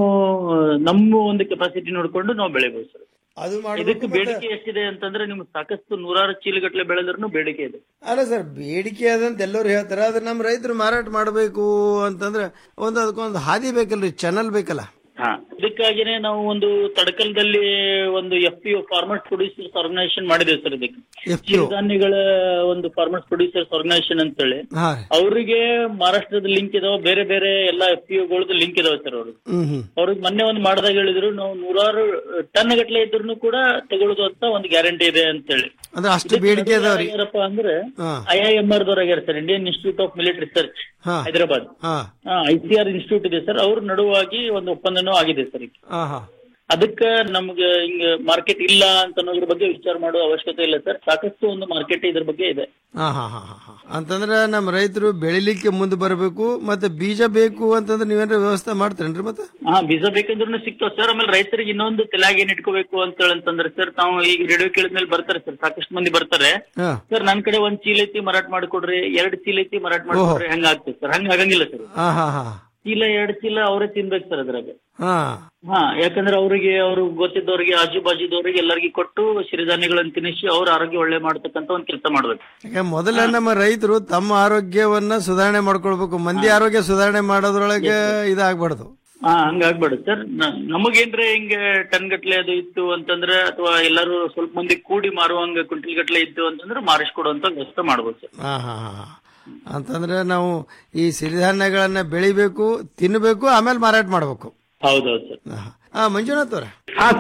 ನಮ್ಮ ಒಂದು ಕೆಪಾಸಿಟಿ ನೋಡ್ಕೊಂಡು ನಾವು ಬೆಳಿಬಹುದು ಸರ್ ಅದು ಇದಕ್ಕೆ ಬೇಡಿಕೆ ಎಷ್ಟಿದೆ ಅಂತಂದ್ರೆ ನಿಮ್ಗೆ ಸಾಕಷ್ಟು ನೂರಾರು ಚೀಲಗಟ್ಟಲೆ ಬೆಳೆದ್ರೂ ಬೇಡಿಕೆ ಇದೆ ಅಲ್ಲ ಸರ್ ಬೇಡಿಕೆ ಅದಂತ ಎಲ್ಲರೂ ಹೇಳ್ತಾರೆ ಆದ್ರೆ ನಮ್ಮ ರೈತರು ಮಾರಾಟ ಮಾಡಬೇಕು ಅಂತಂದ್ರೆ ಒಂದು ಅದಕ್ಕೊಂದು ಹಾದಿ ಬೇಕಲ್ರಿ ಚಾನಲ್ ಬೇಕಲ್ಲ ಹಾ ಇದಕ್ಕಾಗಿನೇ ನಾವು ಒಂದು ತಡಕಲ್ದಲ್ಲಿ ಒಂದು F P farmers producers organisation ಮಾಡಿದ್ದೇವೆ ಸರ್ ಇದಕ್ಕೆ ಸಿರಿಧಾನ್ಯಗಳ ಒಂದು ಫಾರ್ಮರ್ಸ್ ಪ್ರೊಡ್ಯೂಸರ್ಸ್ ಆರ್ಗನೈಸೇಷನ್ ಅಂತೇಳಿ ಹಾ ರೀ ಅವರಿಗೆ ಮಹಾರಾಷ್ಟ್ರದ ಲಿಂಕ್ ಇದಾವೆ ಬೇರೆ ಬೇರೆ ಎಲ್ಲಾ ಎಫ್ ಪಿ ಲಿಂಕ್ ಇದಾವೆ ಸರ್ ಅವರು ಹ್ಮ್ ಹ್ಮ್ ಅವ್ರಿಗೆ ಮೊನ್ನೆ ಒಂದು ಮಾಡಿದಾಗ ಹೇಳಿದ್ರು ನಾವು ನೂರಾರು ಟನ್ ಗಟ್ಲೆ ಇದ್ರು ಕೂಡ ತಗೊಳ್ಳೋದು ಅಂತ ಒಂದು ಗ್ಯಾರಂಟಿ ಇದೆ ಅಂತೇಳಿ ಅಂದ್ರೆ ಅಷ್ಟು ಬೇಡಿಕೆ ಅದಾವ್ರಿ ಯಾರಪ್ಪ ಅಂದ್ರೆ ಹಾ ಐ ಐ ಎಂ ಆರ್ ದವ್ರಾಗ್ಯಾರ sir Indian institute of military research ಹಾ ಹೈದರಾಬಾದ್ ಹಾ ಐ ಸಿ ಆರ್ ಇನ್ಸ್ಟಿಟ್ಯೂಟ್ ಇದೆ ಸರ್ ಅವ್ರ ನಡುವಾಗಿ ಒಂದು ಒಪ್ಪಂದನೂ ಆಗಿದೆ ಸರ್ ಈಗ. ಹಾ ಹಾ ಅದಕ್ಕೆ ನಮ್ಗೆ ಹಿಂಗ ಮಾರ್ಕೆಟ್ ಇಲ್ಲ ಅಂತ ಅನ್ನೋದ್ರ ಬಗ್ಗೆ ವಿಚಾರ ಮಾಡೋ ಅವಶ್ಯಕತೆ ಇಲ್ಲ ಸರ್ ಸಾಕಷ್ಟು ಒಂದು ಮಾರ್ಕೆಟ್ ಇದ್ರ ಬಗ್ಗೆ ಇದೆ ಹಾ ಹಾ ಹಾ ಹಾ ಹಾ. ಅಂತಂದ್ರೆ ನಮ್ಮ ರೈತರು ಬೆಳಿಲಿಕ್ಕೆ ಮುಂದೆ ಬರಬೇಕು ಮತ್ತೆ ಬೀಜ ಬೇಕು ಅಂತಂದ್ರೆ ನೀವೇನಾರ ವ್ಯವಸ್ಥೆ ಮಾಡ್ತೀರೇನ್ರಿ ಮತ್ತೆ ಹಾ ಬೀಜ ಬೇಕಂದ್ರೂ ಸಿಗ್ತಾವ ಸರ್ ಆಮೇಲೆ ರೈತರಿಗೆ ಇನ್ನೊಂದು ತಲೆಯಾಗಿ ಏನ್ ಇಟ್ಕೋಬೇಕು ಅಂತ ಹೇಳಂತಂದ್ರೆ ಸರ್ ತಾವು ಈಗ ರೇಡಿಯೋ ಕೇಳಿದ್ಮೇಲೆ ಬರ್ತಾರೆ ಸರ್ ಸಾಕಷ್ಟು ಮಂದಿ ಬರ್ತಾರೆ ಹಾ ಸರ್ ನನ್ ಕಡೆ ಒಂದ್ ಚೀಲ ಐತಿ ಮಾರಾಟ ಮಾಡ್ಕೊಡ್ರಿ ಎರಡ್ ಚೀಲ ಐತಿ ಮಾರಾಟ ಮಾಡ್ಕೊಡ್ರಿ ಹಂಗ ಆಗ್ತದೆ ಸರ್ ಹಂಗ ಆಗಂಗಿಲ್ಲ ಸರ್ ಹಾ ಹಾ ಹಾ ಚೀಲ ಎರಡ್ ಚೀಲ ಅವರೇ ತಿನ್ಬೇಕು ಸರ್ ಅದ್ರಾಗ ಹಾ ಹಾ ಯಾಕಂದ್ರೆ ಅವರಿಗೆ ಅವ್ರು ಗೊತ್ತಿದ್ದವರಿಗೆ ಆಜು ಬಾಜುದವ್ರಿಗೆ ಎಲ್ಲರಿಗೆ ಕೊಟ್ಟು ಸಿರಿಧಾನ್ಯಗಳನ್ನು ತಿನ್ನಿಸಿ ಅವ್ರ ಆರೋಗ್ಯ ಒಳ್ಳೆ ಮಾಡ್ತಕ್ಕಂತ ಒಂದ್ ಕೆಲಸ ಮಾಡ್ಬೇಕು ಈಗ ಮೊದಲ ನಮ್ಮ ರೈತರು ತಮ್ಮ ಆರೋಗ್ಯವನ್ನ ಸುಧಾರಣೆ ಮಾಡ್ಕೊಳ್ಬೇಕು ಮಂದಿ ಆರೋಗ್ಯ ಸುಧಾರಣೆ ಮಾಡೋದ್ರೊಳಗೆ ಇದಾಗ್ಬಾರ್ದು ಹಾ ಹಂಗಾಗ್ಬೇಡ ಸರ್ ನಮಗೇನ್ರೆ ಹಿಂಗೆ ಟನ್ ಗಟ್ಲೆ ಅದು ಇತ್ತು ಅಂತಂದ್ರೆ ಅಥವಾ ಎಲ್ಲರೂ ಸ್ವಲ್ಪ ಮಂದಿ ಕೂಡಿ ಮಾರುವಂಗ ಕ್ವಿಂಟಲ್ ಗಟ್ಲೆ ಇತ್ತು ಅಂತಂದ್ರೆ ಮಾರಿಸ್ಕೊಡುವಂತ ವ್ಯವಸ್ಥೆ ಮಾಡ್ಬೋದು ಸರ್ ಹಾ ಹಾ ಹಾ ಅಂತಂದ್ರೆ ನಾವು ಈ ಸಿರಿಧಾನ್ಯಗಳನ್ನ ಬೆಳಿಬೇಕು ತಿನ್ನಬೇಕು ಆಮೇಲೆ ಮಾರಾಟ ಮಾಡ್ಬೇಕು ಹೌದೌದು ಸರ್ ಆ ಮಂಜುನಾಥ್ ಅವ್ರ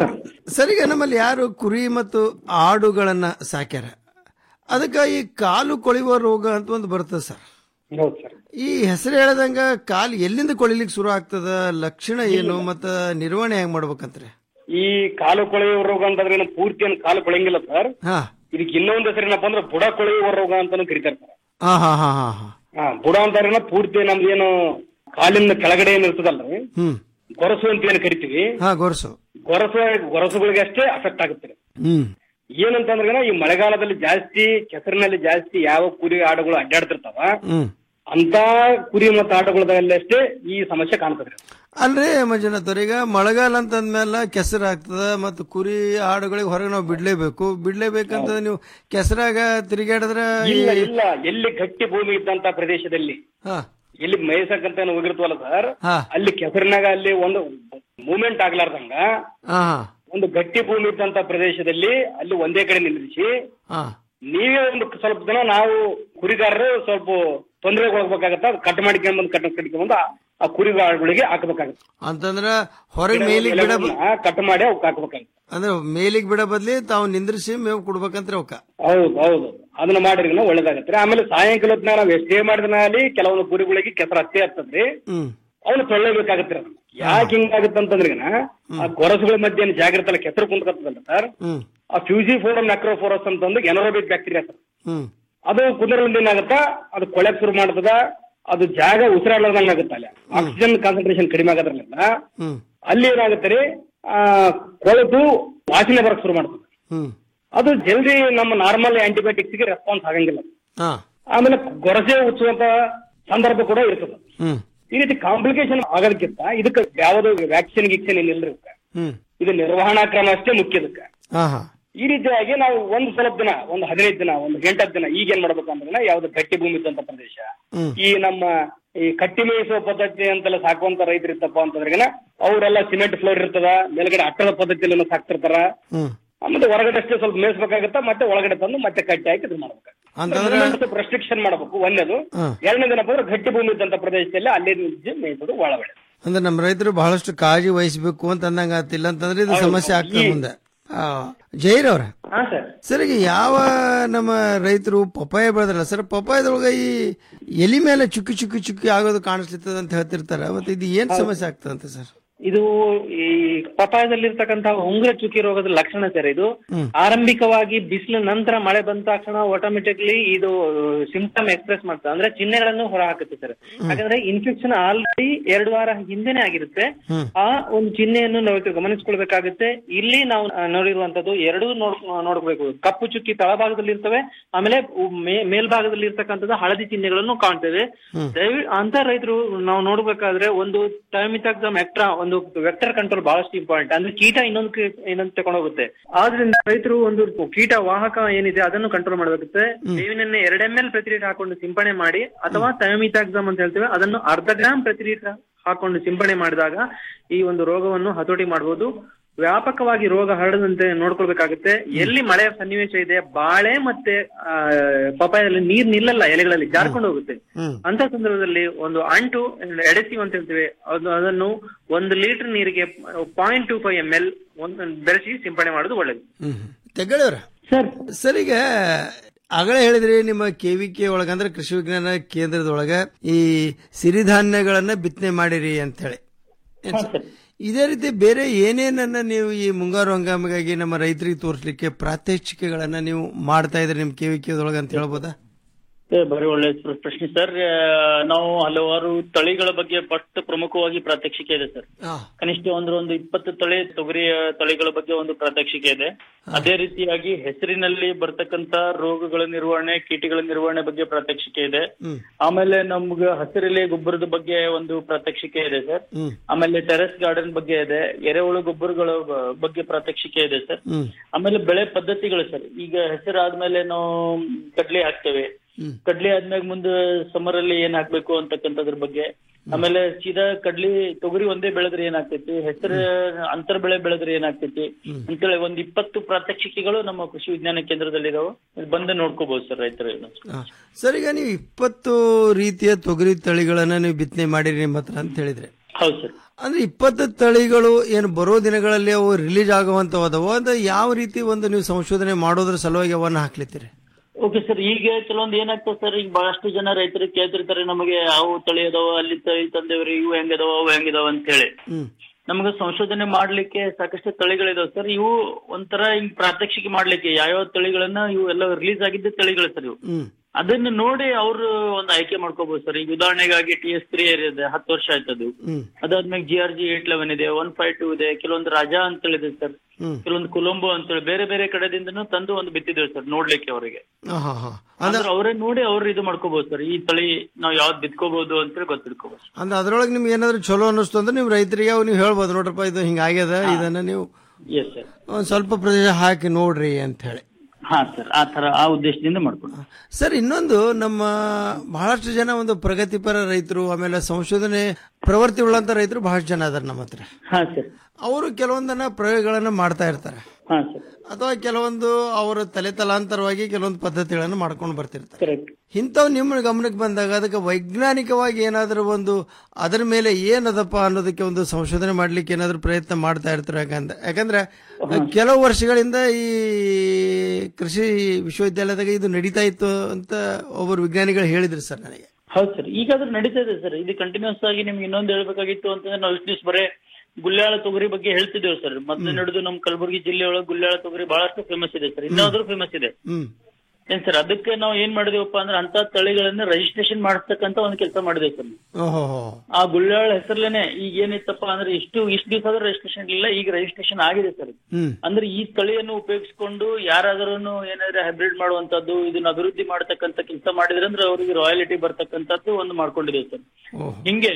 ಸರ್ ಈಗ ನಮ್ಮಲ್ಲಿ ಯಾರು ಕುರಿ ಮತ್ತು ಆಡುಗಳನ್ನ ಸಾಕ್ಯಾರ ಅದಕ್ಕ ಈ ಕಾಲು ಕೊಳೆಯುವ ರೋಗ ಅಂತ ಒಂದು ಬರ್ತದೆ ಸರ್ ಹೌದು ಸರ್ ಈ ಹೆಸರು ಹೇಳದಂಗ ಕಾಲು ಎಲ್ಲಿಂದ ಕೊಳಿಲಿಕ್ಕೆ ಶುರು ಆಗ್ತದ ಲಕ್ಷಣ ಏನು ಮತ್ತ ನಿರ್ವಹಣೆ ಹೆಂಗ್ ಮಾಡ್ಬೇಕಂತ್ರಿ ಈ ಕಾಲು ಕೊಳೆಯುವ ರೋಗ ಅಂತಂದ್ರೆ ಏನು ಪೂರ್ತಿ ಏನು ಕಾಲು ಕೊಳೆಯಂಗಿಲ್ಲ ಸರ್ ಹಾ ಇದಕ್ಕೆ ಇನ್ನೊಂದು ಹೆಸರು ಏನಪ್ಪಾ ಅಂದ್ರೆ ಬುಡ ಕೊಳೆಯುವ ರೋಗ ಅಂತಾನು ಕರೀತಾರೆ ಸರ್ ಹಾ ಹಾ ಹಾ ಹಾ ಹಾ ಹಾ ಬುಡ ಅಂತಾರೇನ ಪೂರ್ತಿ ನಮ್ದು ಏನು ಕಾಲಿನ ಕೆಳಗಡೆ ಏನ್ ಇರ್ತದಲ್ರಿ ಹ್ಮ್ ಗೊರಸು ಅಂತ ಏನ್ ಕರಿತೀವಿ ಹಾ ಗೊರಸು ಗೊರಸು ಗೊರಸುಗಳಿಗೆ ಅಷ್ಟೇ ಅಫೆಕ್ಟ್ ಆಗುತ್ತೆ ಹ್ಮ್ ಏನಂತಂದ್ರೆ ಈ ಮಳೆಗಾಲದಲ್ಲಿ ಜಾಸ್ತಿ ಕೆಸರಿನಲ್ಲಿ ಜಾಸ್ತಿ ಯಾವ ಕುರಿ ಆಡುಗಳು ಅಡ್ಡಾಡ್ತಿರ್ತಾವ ಹ್ಮ್ ಅಂತ ಕುರಿ ಮತ್ತು ಆಡುಗಳದಲ್ಲಿ ಅಷ್ಟೇ ಈ ಸಮಸ್ಯೆ ಕಾಣ್ತದ್ರಿ ಅಲ್ರಿ ಮಂಜುನಾಥ್ ಅವ್ರ ಈಗ ಮಳೆಗಾಲ ಅಂತಂದ್ಮೇಲೆ ಕೆಸರು ಆಗ್ತದ ಮತ್ತು ಕುರಿ ಆಡುಗಳಿಗೆ ಹೊರಗೆ ನಾವು ಬಿಡ್ಲೇಬೇಕು ಬಿಡ್ಲೇಬೇಕಂತ ನೀವು ಕೆಸರಾಗ ತಿರುಗಾಡಿದ್ರ ಇಲ್ಲ ಇಲ್ಲ ಎಲ್ಲಿ ಗಟ್ಟಿ ಭೂಮಿ ಇದ್ದಂತ ಪ್ರದೇಶದಲ್ಲಿ ಹಾ ಎಲ್ಲಿ ಮೇಯ್ಸಕ್ಕಂತ ಏನು ಹೋಗಿರ್ತೀವಲ್ಲ ಸರ್ ಹಾ ಅಲ್ಲಿ ಕೆಸರಿನಾಗ ಅಲ್ಲಿ ಒಂದು ಮೂವ್ಮೆಂಟ್ ಆಗ್ಲಾರ್ದಂಗ ಹಾ ಒಂದು ಗಟ್ಟಿ ಭೂಮಿ ಇದ್ದಂತ ಪ್ರದೇಶದಲ್ಲಿ ಅಲ್ಲಿ ಒಂದೇ ಕಡೆ ನಿಲ್ಲಿಸಿ ಹಾ ನೀವೇ ಒಂದು ಸ್ವಲ್ಪ ದಿನ ನಾವು ಕುರಿಗಾರರು ಸ್ವಲ್ಪ ತೊಂದರೆಗೆ ಹೋಗ್ಬೇಕಾಗತ್ತ ಅದು ಕಟ್ ಮಾಡಿಕೊಂಡ್ಬಂದು ಕಟ್ ಕಟ್ಕೊಂಡ್ಬಂದು ಆ- ಆ ಕುರಿಗಾರಗಳಿಗೆ ಹಾಕ್ಬೇಕಾಗತ್ತೆ ಅಂತಂದ್ರ ಹೊರಗೆ ಮೇಲಿಗೆ ಬಿಡ ಎಲೆಗಳನ್ನ ಕಟ್ ಮಾಡಿ ಅವಕ್ಕೆ ಹಾಕ್ಬೇಕಾಗತ್ತೆ ಅಂದ್ರೆ ಮೇಲಿಗೆ ಬಿಡ ಬದ್ಲಿ ತಾವು ನಿಂದ್ರಿಸಿ ಮೇವು ಕೊಡ್ಬೇಕಂತ್ರಿ ಅವಕ್ಕ ಹೌದು ಹೌದು ಅದನ್ನ ಮಾಡಿದ್ರೆ ಒಳ್ಳೇದಾಗತ್ತೆ ಆಮೇಲೆ ಸಾಯಂಕಾಲ ಹೊತ್ನಾಗ ನಾವು ಎಷ್ಟೇ ಮಾಡಿದ್ರೆ ಅಲ್ಲಿ ಕೆಲವೊಂದು ಕುರಿಗಳಿಗೆ ಕೆಸರು ಹತ್ತೇ ಆಗ್ತದ್ರಿ ಹ್ಮ್ ಅವನು ತೊಳ್ಳೇಬೇಕಾಗತ್ತೆ ಯಾಕೆ ಹಿಂಗಾಗುತ್ತೆ ಅಂತಂದ್ರೆ ಆ ಗೊರಸುಗಳ ಮಧ್ಯೆ ಏನ್ ಜಾಗ್ರತೆ ಅಲ್ಲ ಕೆಸರು ಕುಂತ್ಕತ್ತದಲ್ಲ ಸರ್ ಹ್ಮ್ ಆ ಫ್ಯೂಸಿಫೋರಮ್ ಮ್ಯಾಕ್ರೋಫೋರಸ್ ಅಂತಂದು ಎನರೋಬಿಕ್ ಬ್ಯಾಕ್ಟೀರಿಯಾ ಸರ್ ಹ್ಮ್ ಅದು ಕುಂದ್ರಿಂದ ಏನಾಗುತ್ತಾ ಅದು ಕೊಳೆಕ್ ಶುರು ಮಾಡ್ತದ ಅದು ಜಾಗ ಉಸಿರಾಡದಂಗ ಆಗುತ್ತೆ ಅಲ್ಲಿ ಆಕ್ಸಿಜನ್ ಕಾನ್ಸಂಟ್ರೇಷನ್ ಕಡಿಮೆ ಆಗೋದ್ರಲ್ಲಿಂದ ಹ್ಮ್ ಅಲ್ಲಿ ಏನಾಗುತ್ತೆ ರೀ ಆ ಕೊಳೆತು ವಾಸನೆ ಬರಕ್ ಶುರು ಮಾಡ್ತದೆ ಹ್ಮ್ ಅದು ಜಲ್ದಿ ನಮ್ಮ ನಾರ್ಮಲ್ ಆಂಟಿಬಯೋಟಿಕ್ಸ್ ಗೆ ರೆಸ್ಪಾನ್ಸ್ ಆಗಂಗಿಲ್ಲ ಹಾ ಆಮೇಲೆ ಗೊರಸೆ ಉಚ್ಚುವಂತ ಸಂದರ್ಭ ಕೂಡ ಇರ್ತದೆ ಹ್ಮ್ ಈ ರೀತಿ ಕಾಂಪ್ಲಿಕೇಶನ್ ಆಗೋದಕ್ಕಿಂತ ಇದಕ್ಕೆ ಯಾವ್ದು ವ್ಯಾಕ್ಸಿನ್ ಗಿಕ್ಸಿನ್ ಏನಿಲ್ರಿ ಇದಕ್ಕೆ. ಹ್ಮ್ ಇದು ನಿರ್ವಹಣಾ ಕ್ರಮ ಅಷ್ಟೇ ಮುಖ್ಯ ಇದಕ್ಕೆ ಹಾ ಹಾ ಈ ರೀತಿಯಾಗಿ ನಾವು ಒಂದು ಸ್ವಲ್ಪ ದಿನ ಒಂದು ಹದಿನೈದು ದಿನ ಒಂದು ಎಂಟತ್ತು ದಿನ ಈಗ ಏನ್ ಮಾಡ್ಬೇಕು ಅಂದ್ರೆ ಯಾವ್ದು ಗಟ್ಟಿ ಭೂಮಿ ಇದ್ದಂತ ಪ್ರದೇಶ ಹ್ಮ್ ಈ ನಮ್ಮ ಈ ಕಟ್ಟಿ ಮೇಯಿಸುವ ಪದ್ಧತಿ ಅಂತೆಲ್ಲ ಸಾಕುವಂತ ರೈತರು ಇರ್ತಪ್ಪ ಅಂತಂದ್ರೆ ಅವರೆಲ್ಲ ಸಿಮೆಂಟ್ ಫ್ಲೋರ್ ಇರ್ತದ ಮೇಲ್ಗಡೆ ಅಟ್ಟದ ಪದ್ಧತಿಯಲ್ಲಿ ಸಾಕ್ತಿರ್ತಾರ ಹ್ಮ್ ಮತ್ತೆ ಹೊರಗಡೆ ಅಷ್ಟೇ ಸ್ವಲ್ಪ ಮೇಯಿಸ್ಬೇಕಾಗತ್ತ ಮತ್ತೆ ಒಳಗಡೆ ತಂದು ಮತ್ತೆ ಕಟ್ಟಿ ಹಾಕಿ ಇದು ಮಾಡ್ಬೇಕು ಅಂತಂದ್ರೆ ರೆಸ್ಟ್ರಿಕ್ಷನ್ ಮಾಡಬೇಕು ಒಂದೇದು ಹಾ. ಎರಡನೇ ದಿನಪ್ಪ ಅಂದ್ರೆ ಗಟ್ಟಿ ಭೂಮಿ ಇದ್ದಂತ ಪ್ರದೇಶದಲ್ಲಿ ಅಲ್ಲೇ ನಿಲ್ಸಿ ಮೇಯಿಸೋದು ಒಳ ಒಳ್ಳೆ ಅಂದ್ರೆ ನಮ್ಮ ರೈತರು ಬಹಳಷ್ಟು ಕಾಳಜಿ ವಹಿಸಬೇಕು ಅಂತ ಅಂದಂಗ ಆತಿಲ್ಲ ಅಂತಂದ್ರೆ ಇದು ಹೌದು. ಸಮಸ್ಯೆ ಆಗ್ತದೆ ಈ- ಮುಂದೆ ಆ, ಜೈರ್ ಅವ್ರ ಹಾ ಸರ್ ಸರ್ ಈಗ ಯಾವ ನಮ್ಮ ರೈತರು ಪಪಾಯ ಬೆಳೆದ್ರಲ್ಲ ಸರ್ ಪಪಾಯದೊಳಗ ಈ ಎಲಿ ಮೇಲೆ ಚುಕ್ಕಿ ಚುಕ್ಕಿ ಚುಕ್ಕಿ ಆಗೋದು ಕಾಣಿಸ್ಲಿರ್ತದ ಅಂತ ಹೇಳ್ತಿರ್ತಾರ ಮತ್ತೆ ಇದು ಏನ್ ಸಮಸ್ಯೆ ಆಗ್ತದಂತೆ ಸರ್ ಇದು ಈ ಪಪಾಯದಲ್ಲಿರ್ತಕ್ಕಂತಹ ಉಂಗುರ ಚುಕ್ಕಿ ರೋಗದ ಲಕ್ಷಣ ಸರ್ ಇದು ಹ್ಮ್. ಆರಂಭಿಕವಾಗಿ ಬಿಸಿಲು ನಂತರ ಮಳೆ ಬಂದ ತಕ್ಷಣ ಆಟೋಮೆಟಿಕ್ಲಿ ಇದು ಸಿಂಪ್ಟಮ್ ಎಕ್ಸ್ಪ್ರೆಸ್ ಮಾಡ್ತದೆ ಅಂದ್ರೆ ಚಿಹ್ನೆಗಳನ್ನು ಹೊರ ಹಾಕುತ್ತೆ ಸರ್ ಯಾಕಂದ್ರೆ ಇನ್ಫೆಕ್ಷನ್ ಆಲ್ರೆಡಿ ಎರಡು ವಾರ ಹಿಂದೆನೆ ಆಗಿರುತ್ತೆ ಹ್ಮ್. ಆ ಒಂದು ಚಿಹ್ನೆಯನ್ನು ನಾವು ಗಮನಿಸ್ಕೊಳ್ಬೇಕಾಗುತ್ತೆ ಇಲ್ಲಿ ನಾವು ಆ, ನೋಡಿರುವಂತದ್ದು ಎರಡೂ ನೋಡ್ ನೋಡ್ಬೇಕು ಕಪ್ಪು ಚುಕ್ಕಿ ತಳಭಾಗದಲ್ಲಿ ಇರ್ತವೆ ಆಮೇಲೆ ಉ- ಮೇ- ಮೇಲ್ಭಾಗದಲ್ಲಿ ಇರ್ತಕ್ಕಂಥದ್ದು ಹಳದಿ ಚಿಹ್ನೆಗಳನ್ನು ಕಾಣ್ತೇವೆ ಹ್ಮ್. ದಯವಿಟ್ಟು ಅಂತ ರೈತರು ನಾವು ನೋಡ್ಬೇಕಾದ್ರೆ ಒಂದು ಟೈಮಿತಾಕ್ಸಮ್ ಎಕ್ಟ್ರಾ ಒಂದು ವೆಕ್ಟರ್ ಕಂಟ್ರೋಲ್ ಬಹಳಷ್ಟು ಇಂಪಾರ್ಟೆಂಟ್ ಅಂದ್ರೆ ಕೀಟ ಇನ್ನೊಂದು ಕಿ- ಇನ್ನೊಂದು ತಗೊಂಡು ಹೋಗುತ್ತೆ ಆದ್ರಿಂದ ರೈತರು ಒಂದು ಕೀಟ ವಾಹಕ ಏನಿದೆ ಅದನ್ನು ಕಂಟ್ರೋಲ್ ಮಾಡಬೇಕಾಗುತ್ತೆ ಬೇವಿನೆಣ್ಣೆ ಎರಡ್ ಎಂ ಎಲ್ ಪ್ರತಿ ಲೀಟರ್ ಹಾಕೊಂಡು ಸಿಂಪಡಣೆ ಮಾಡಿ ಅಥವಾ ಥಯೋಮಿತಾಕ್ಸಮ್ ಅಂತ ಹೇಳ್ತೇವೆ ಅದನ್ನು ಅರ್ಧ ಗ್ರಾಮ್ ಪ್ರತಿ ಲೀಟರ್ ಹಾಕೊಂಡು ಸಿಂಪಡಣೆ ಮಾಡಿದಾಗ ಈ ಒಂದು ರೋಗವನ್ನು ಹತೋಟಿ ಮಾಡಬಹುದು ವ್ಯಾಪಕವಾಗಿ ರೋಗ ಹರಡದಂತೆ ನೋಡ್ಕೊಳ್ಬೇಕಾಗುತ್ತೆ ಎಲ್ಲಿ ಮಳೆಯ ಸನ್ನಿವೇಶ ಇದೆ ಬಾಳೆ ಮತ್ತೆ ಆ, ಪಪಾಯದಲ್ಲಿ ನೀರ್ ನಿಲ್ಲಲ್ಲ ಎಲೆಗಳಲ್ಲಿ ಜಾರ್ಕೊಂಡು ಹೋಗುತ್ತೆ ಹ್ಮ್ ಅಂತ ಸಂದರ್ಭದಲ್ಲಿ ಒಂದು ಅಂಟು ಎಡೆಸಿವ್ ಅಂತ ಹೇಳ್ತೇವೆ ಅದು ಅದನ್ನು ಒಂದು ಲೀಟರ್ ನೀರಿಗೆ point two five M L ಬೆರೆಸಿ ಸಿಂಪಡಣೆ ಮಾಡೋದು ಒಳ್ಳೇದು ಹ್ಮ್ ತೆಗಳಿವ್ರ ಸರ್ ಸರ್ ಈಗ ಆಗಲೇ ಹೇಳಿದ್ರಿ ನಿಮ್ಮ ಕೆವಿಕೆ ಒಳಗ ಅಂದ್ರೆ ಕೃಷಿ ವಿಜ್ಞಾನ ಕೇಂದ್ರದೊಳಗ ಈ ಸಿರಿಧಾನ್ಯಗಳನ್ನ ಬಿತ್ತನೆ ಮಾಡಿರಿ ಅಂತ ಹೇಳಿ ಏನ್ ಸರ್? ಇದೇ ರೀತಿ ಬೇರೆ ಏನೇನನ್ನ ನೀವು ಈ ಮುಂಗಾರು ಹಂಗಾಮಿಗಾಗಿ ನಮ್ಮ ರೈತರಿಗೆ ತೋರಿಸ್ಲಿಕ್ಕೆ ಪ್ರಾತ್ಯಕ್ಷಿಕೆಗಳನ್ನ ನೀವು ಮಾಡ್ತಾ ಇದ್ರಿ ನಿಮ್ ಕೆವಿಕೆ ಒಳಗ ಅಂತ ಹೇಳ್ಬೋದಾ ಏ, ಬರೀ ಒಳ್ಳೆ ಪ್ರ- ಪ್ರಶ್ನೆ ಸರ್ ನಾವು ಹಲವಾರು ತಳಿಗಳ ಬಗ್ಗೆ ಫಸ್ಟ್ ಪ್ರಮುಖವಾಗಿ ಪ್ರಾತ್ಯಕ್ಷಿಕೆ ಇದೆ ಸರ್ ಕನಿಷ್ಠ ಒಂದು ಒಂದು ಇಪ್ಪತ್ತು ತಳಿ ತೊಗರಿಯ ತಳಿಗಳ ಬಗ್ಗೆ ಒಂದು ಪ್ರಾತ್ಯಕ್ಷಿಕೆ ಇದೆ ಅದೇ ರೀತಿಯಾಗಿ ಹೆಸರಿನಲ್ಲಿ ಬರ್ತಕ್ಕಂತ ರೋಗಗಳ ನಿರ್ವಹಣೆ ಕೀಟಗಳ ನಿರ್ವಹಣೆ ಬಗ್ಗೆ ಪ್ರಾತ್ಯಕ್ಷಿಕೆ ಇದೆ ಆಮೇಲೆ ನಮ್ಗೆ ಹಸಿರೆಲೆ ಗೊಬ್ಬರದ ಬಗ್ಗೆ ಒಂದು ಪ್ರಾತ್ಯಕ್ಷಿಕೆ ಇದೆ ಸರ್ ಆಮೇಲೆ ಟೆರೆಸ್ ಗಾರ್ಡನ್ ಬಗ್ಗೆ ಇದೆ ಎರೆಹುಳು ಗೊಬ್ಬರಗಳ ಬ- ಬಗ್ಗೆ ಪ್ರಾತ್ಯಕ್ಷಿಕೆ ಇದೆ ಸರ್ ಆಮೇಲೆ ಬೆಳೆ ಪದ್ಧತಿಗಳು ಸರ್ ಈಗ ಹೆಸರು ಆದ್ಮೇಲೆ ನಾವು ಕಡ್ಲೆ ಹಾಕ್ತೇವೆ ಕಡ್ಲೆ ಆದ್ಮೇಲೆ ಮುಂದೆ ಸಮ್ಮರ್ ಅಲ್ಲಿ ಏನ್ ಹಾಕ್ಬೇಕು ಅಂತಕ್ಕಂಥದ್ರ ಬಗ್ಗೆ ಆಮೇಲೆ ಸೀದಾ ಕಡ್ಲಿ ತೊಗರಿ ಒಂದೇ ಬೆಳೆದ್ರೆ ಏನಾಗ್ತೈತಿ ಹೆಸರು ಅಂತರ ಬೆಳೆ ಬೆಳೆದ್ರೆ ಏನಾಗ್ತೈತಿ ಅಂತೇಳಿ ಒಂದ್ ಇಪ್ಪತ್ತು ಪ್ರಾತ್ಯಕ್ಷಿಕೆಗಳು ನಮ್ಮ ಕೃಷಿ ವಿಜ್ಞಾನ ಕೇಂದ್ರದಲ್ಲಿ ಇದಾವೆ ಇಲ್ಲಿ ಬಂದು ನೋಡ್ಕೋಬಹುದು ಸರ್ ರೈತರು ಆ, ಸರ್ ಈಗ ನೀವು ಇಪ್ಪತ್ತು ರೀತಿಯ ತೊಗರಿ ತಳಿಗಳನ್ನ ನೀವು ಬಿತ್ತನೆ ಮಾಡಿರಿ ನಿಮ್ಮ ಹತ್ರ ಅಂತ ಹೇಳಿದ್ರೆ ಹೌದು ಸರ್ ಅಂದ್ರೆ ಇಪ್ಪತ್ತು ತಳಿಗಳು ಏನು ಬರೋ ದಿನಗಳಲ್ಲಿ ಅವು ರಿಲೀಸ್ ಆಗುವಂತವದವೋ ಅಂದ್ರೆ ಯಾವ ರೀತಿ ಒಂದು ನೀವು ಸಂಶೋಧನೆ ಮಾಡೋದ್ರ ಸಲುವಾಗಿ ಅವನ್ನ ಹಾಕ್ಲಿತ್ತೀರಿ ಓಕೆ ಸರ್ ಈಗ ಕೆಲವೊಂದು ಏನಾಗ್ತದೆ ಸರ್ ಈಗ ಬಹಳಷ್ಟು ಜನ ರೈತರು ಕೇಳ್ತಿರ್ತಾರೆ ನಮಗೆ ಯಾವ ತಳಿ ಅದಾವ ಅಲ್ಲಿ ತಳಿ ತಂದೇವ್ರಿ ಇವು ಹೆಂಗದಾವ ಅವು ಹೆಂಗಿದಾವ ಅಂತ ಹೇಳಿ ನಮ್ಗೆ ಸಂಶೋಧನೆ ಮಾಡ್ಲಿಕ್ಕೆ ಸಾಕಷ್ಟು ತಳಿಗಳಿದಾವೆ ಸರ್ ಇವು ಒಂಥರ ಹಿಂಗ್ ಪ್ರಾತ್ಯಕ್ಷಿಕೆ ಮಾಡ್ಲಿಕ್ಕೆ ಯಾವ್ಯಾವ ತಳಿಗಳನ್ನ ಇವು ಎಲ್ಲ ರಿಲೀಸ್ ಆಗಿದ್ದ ತಳಿಗಳು ಸರ್ ಇವು ಅದನ್ನ ನೋಡಿ ಅವರು ಒಂದು ಆಯ್ಕೆ ಮಾಡ್ಕೋಬಹುದು ಸರ್ ಈಗ ಉದಾಹರಣೆಗಾಗಿ ಟಿ ಎಸ್ ತ್ರೀ ಇದೆ ಹತ್ತು ವರ್ಷ ಆಯ್ತದು ಅದಾದ್ಮೇಲೆ G R G eight eleven ಇದೆ ಒನ್ ಫೈವ್ ಟೂ ಇದೆ ಕೆಲವೊಂದು ರಾಜಾ ಅಂತ ಹೇಳಿದೆ ಸರ್ ಕೆಲವೊಂದು ಕೊಲಂಬೋ ಅಂತೇಳಿ ಬೇರೆ ಬೇರೆ ಕಡೆದಿಂದನೂ ತಂದು ಒಂದು ಬಿತ್ತಿದ್ದೇವೆ ಸರ್ ನೋಡ್ಲಿಕ್ಕೆ ಅವರಿಗೆ ಹಾ ಹಾ ಅಂದ್ರೆ ಅವರೇ ನೋಡಿ ಅವ್ರು ಇದು ಮಾಡ್ಕೋಬಹುದು ಸರ್ ಈ ತಳಿ ನಾವ್ ಯಾವ್ದು ಬಿತ್ಕೋಬಹುದು ಅಂತೇಳಿ ಗೊತ್ತಿಡ್ಕೋಬಹುದು ಅಂದ್ರೆ ಅದ್ರೊಳಗೆ ನಿಮ್ಗೆ ಏನಾದ್ರು ಚಲೋ ಅನ್ನಿಸ್ತು ಅಂದ್ರೆ ನೀವು ರೈತರಿಗೆ ಅವು ನೀವು ಹೇಳ್ಬೋದು ನೋಡ್ರಪ್ಪ ಇದು ಹಿಂಗಾಗ್ಯದ ಇದನ್ನ ನೀವು ಎಸ್ ಸರ್ ಒಂದ್ ಸ್ವಲ್ಪ ಪ್ರದೇಶ ಹಾಕಿ ನೋಡ್ರಿ ಅಂತ ಹೇಳಿ ಹಾ ಸರ್ ಆ ತರ ಆ ಉದ್ದೇಶದಿಂದ ಮಾಡ್ಕೊಂಡು ಸರ್ ಇನ್ನೊಂದು ನಮ್ಮ ಬಹಳಷ್ಟು ಜನ ಒಂದು ಪ್ರಗತಿಪರ ರೈತರು ಆಮೇಲೆ ಸಂಶೋಧನೆ ಪ್ರವೃತ್ತಿ ಉಳ್ಳಂತ ರೈತರು ಬಹಳಷ್ಟು ಜನ ಅದಾರ ನಮ್ಮ ಹತ್ರ ಹಾ ಸರ್ ಅವರು ಕೆಲವೊಂದನ್ನ ಪ್ರಯೋಗಗಳನ್ನ ಮಾಡ್ತಾ ಇರ್ತಾರೆ ಹಾ ಸರ್ ಅಥವಾ ಕೆಲವೊಂದು ಅವರ ತಲೆ ತಲಾಂತರವಾಗಿ ಕೆಲವೊಂದು ಪದ್ಧತಿಗಳನ್ನು ಮಾಡ್ಕೊಂಡು ಬರ್ತಿರ್ತಾರೆ ಕರೆಕ್ಟ್ ಇಂಥವು ನಿಮ್ಮ ಗಮನಕ್ಕೆ ಬಂದಾಗ ಅದಕ್ಕೆ ವೈಜ್ಞಾನಿಕವಾಗಿ ಏನಾದರೂ ಒಂದು ಅದರ ಮೇಲೆ ಏನದಪ್ಪ ಅನ್ನೋದಕ್ಕೆ ಒಂದು ಸಂಶೋಧನೆ ಮಾಡ್ಲಿಕ್ಕೆ ಏನಾದರೂ ಪ್ರಯತ್ನ ಮಾಡ್ತಾ ಇರ್ತಾರೆ ಯಾಕಂದ್ರೆ ಯಾಕಂದ್ರೆ ಕೆಲವು ವರ್ಷಗಳಿಂದ ಈ ಕೃಷಿ ವಿಶ್ವವಿದ್ಯಾಲಯದಾಗ ಇದು ನಡೀತಾ ಇತ್ತು ಅಂತ ಒಬ್ಬರು ವಿಜ್ಞಾನಿಗಳು ಹೇಳಿದ್ರು ಸರ್ ನನಗೆ ಹೌದು ಸರ್ ಈಗ ಅದು ನಡೀತಾ ಇದೆ ಸರ್ ಇದು ಕಂಟಿನ್ಯೂಸ್ ಆಗಿ ನಿಮ್ಗೆ ಇನ್ನೊಂದು ಹೇಳ್ಬೇಕಾಗಿತ್ತು ಅಂತಂದ್ರೆ ನಾವು ಇಷ್ಟು ದಿವಸ ಬರೇ ಗುಲ್ಯಾಳ ತೊಗರಿ ಬಗ್ಗೆ ಹೇಳ್ತಿದ್ದೇವೆ ಸರ್ ಮೊದಲು ನಡೆದು ನಮ್ಮ ಕಲಬುರಗಿ ಜಿಲ್ಲೆಯೊಳಗೆ ಗುಲ್ಯಾಳ ತೊಗರಿ ಬಹಳಷ್ಟು ಫೇಮಸ್ ಇದೆ ಸರ್ ಇನ್ನಾದ್ರೂ ಫೇಮಸ್ ಇದೆ ಹ್ಮ್ ಏನ್ ಸರ್ ಅದಕ್ಕೆ ನಾವು ಏನ್ ಮಾಡಿದೇವಪ್ಪ ಅಂದ್ರೆ ಅಂತ ತಳಿಗಳನ್ನ ರಿಜಿಸ್ಟ್ರೇಷನ್ ಮಾಡಿಸ್ತಕ್ಕಂತ ಒಂದು ಕೆಲಸ ಮಾಡಿದೇವೆ ಸರ್ ಓಹೋ ಆ ಗುಲ್ಯಾಳ ಹೆಸರ್ಲೇನೆ ಈಗ ಏನಿತ್ತಪ್ಪ ಅಂದ್ರೆ ಇಷ್ಟು ಇಷ್ಟು ದಿವಸ ಆದ್ರೂ ರಿಜಿಸ್ಟ್ರೇಷನ್ ಇಲ್ಲ ಈಗ ರಿಜಿಸ್ಟ್ರೇಷನ್ ಆಗಿದೆ ಸರ್ ಹ್ಮ್ ಅಂದ್ರೆ ಈ ತಳಿಯನ್ನು ಉಪಯೋಗಿಸಿಕೊಂಡು ಯಾರಾದರೂ ಏನಾದ್ರೆ ಹೈಬ್ರಿಡ್ ಮಾಡುವಂತದ್ದು ಇದನ್ನ ಅಭಿವೃದ್ಧಿ ಮಾಡತಕ್ಕಂತ ಕೆಲಸ ಮಾಡಿದ್ರೆ ಅಂದ್ರೆ ಅವರಿಗೆ ರಾಯಲಿಟಿ ಬರ್ತಕ್ಕಂಥದ್ದು ಒಂದು ಮಾಡ್ಕೊಂಡಿದೆ ಸರ್ ಹಿಂಗೆ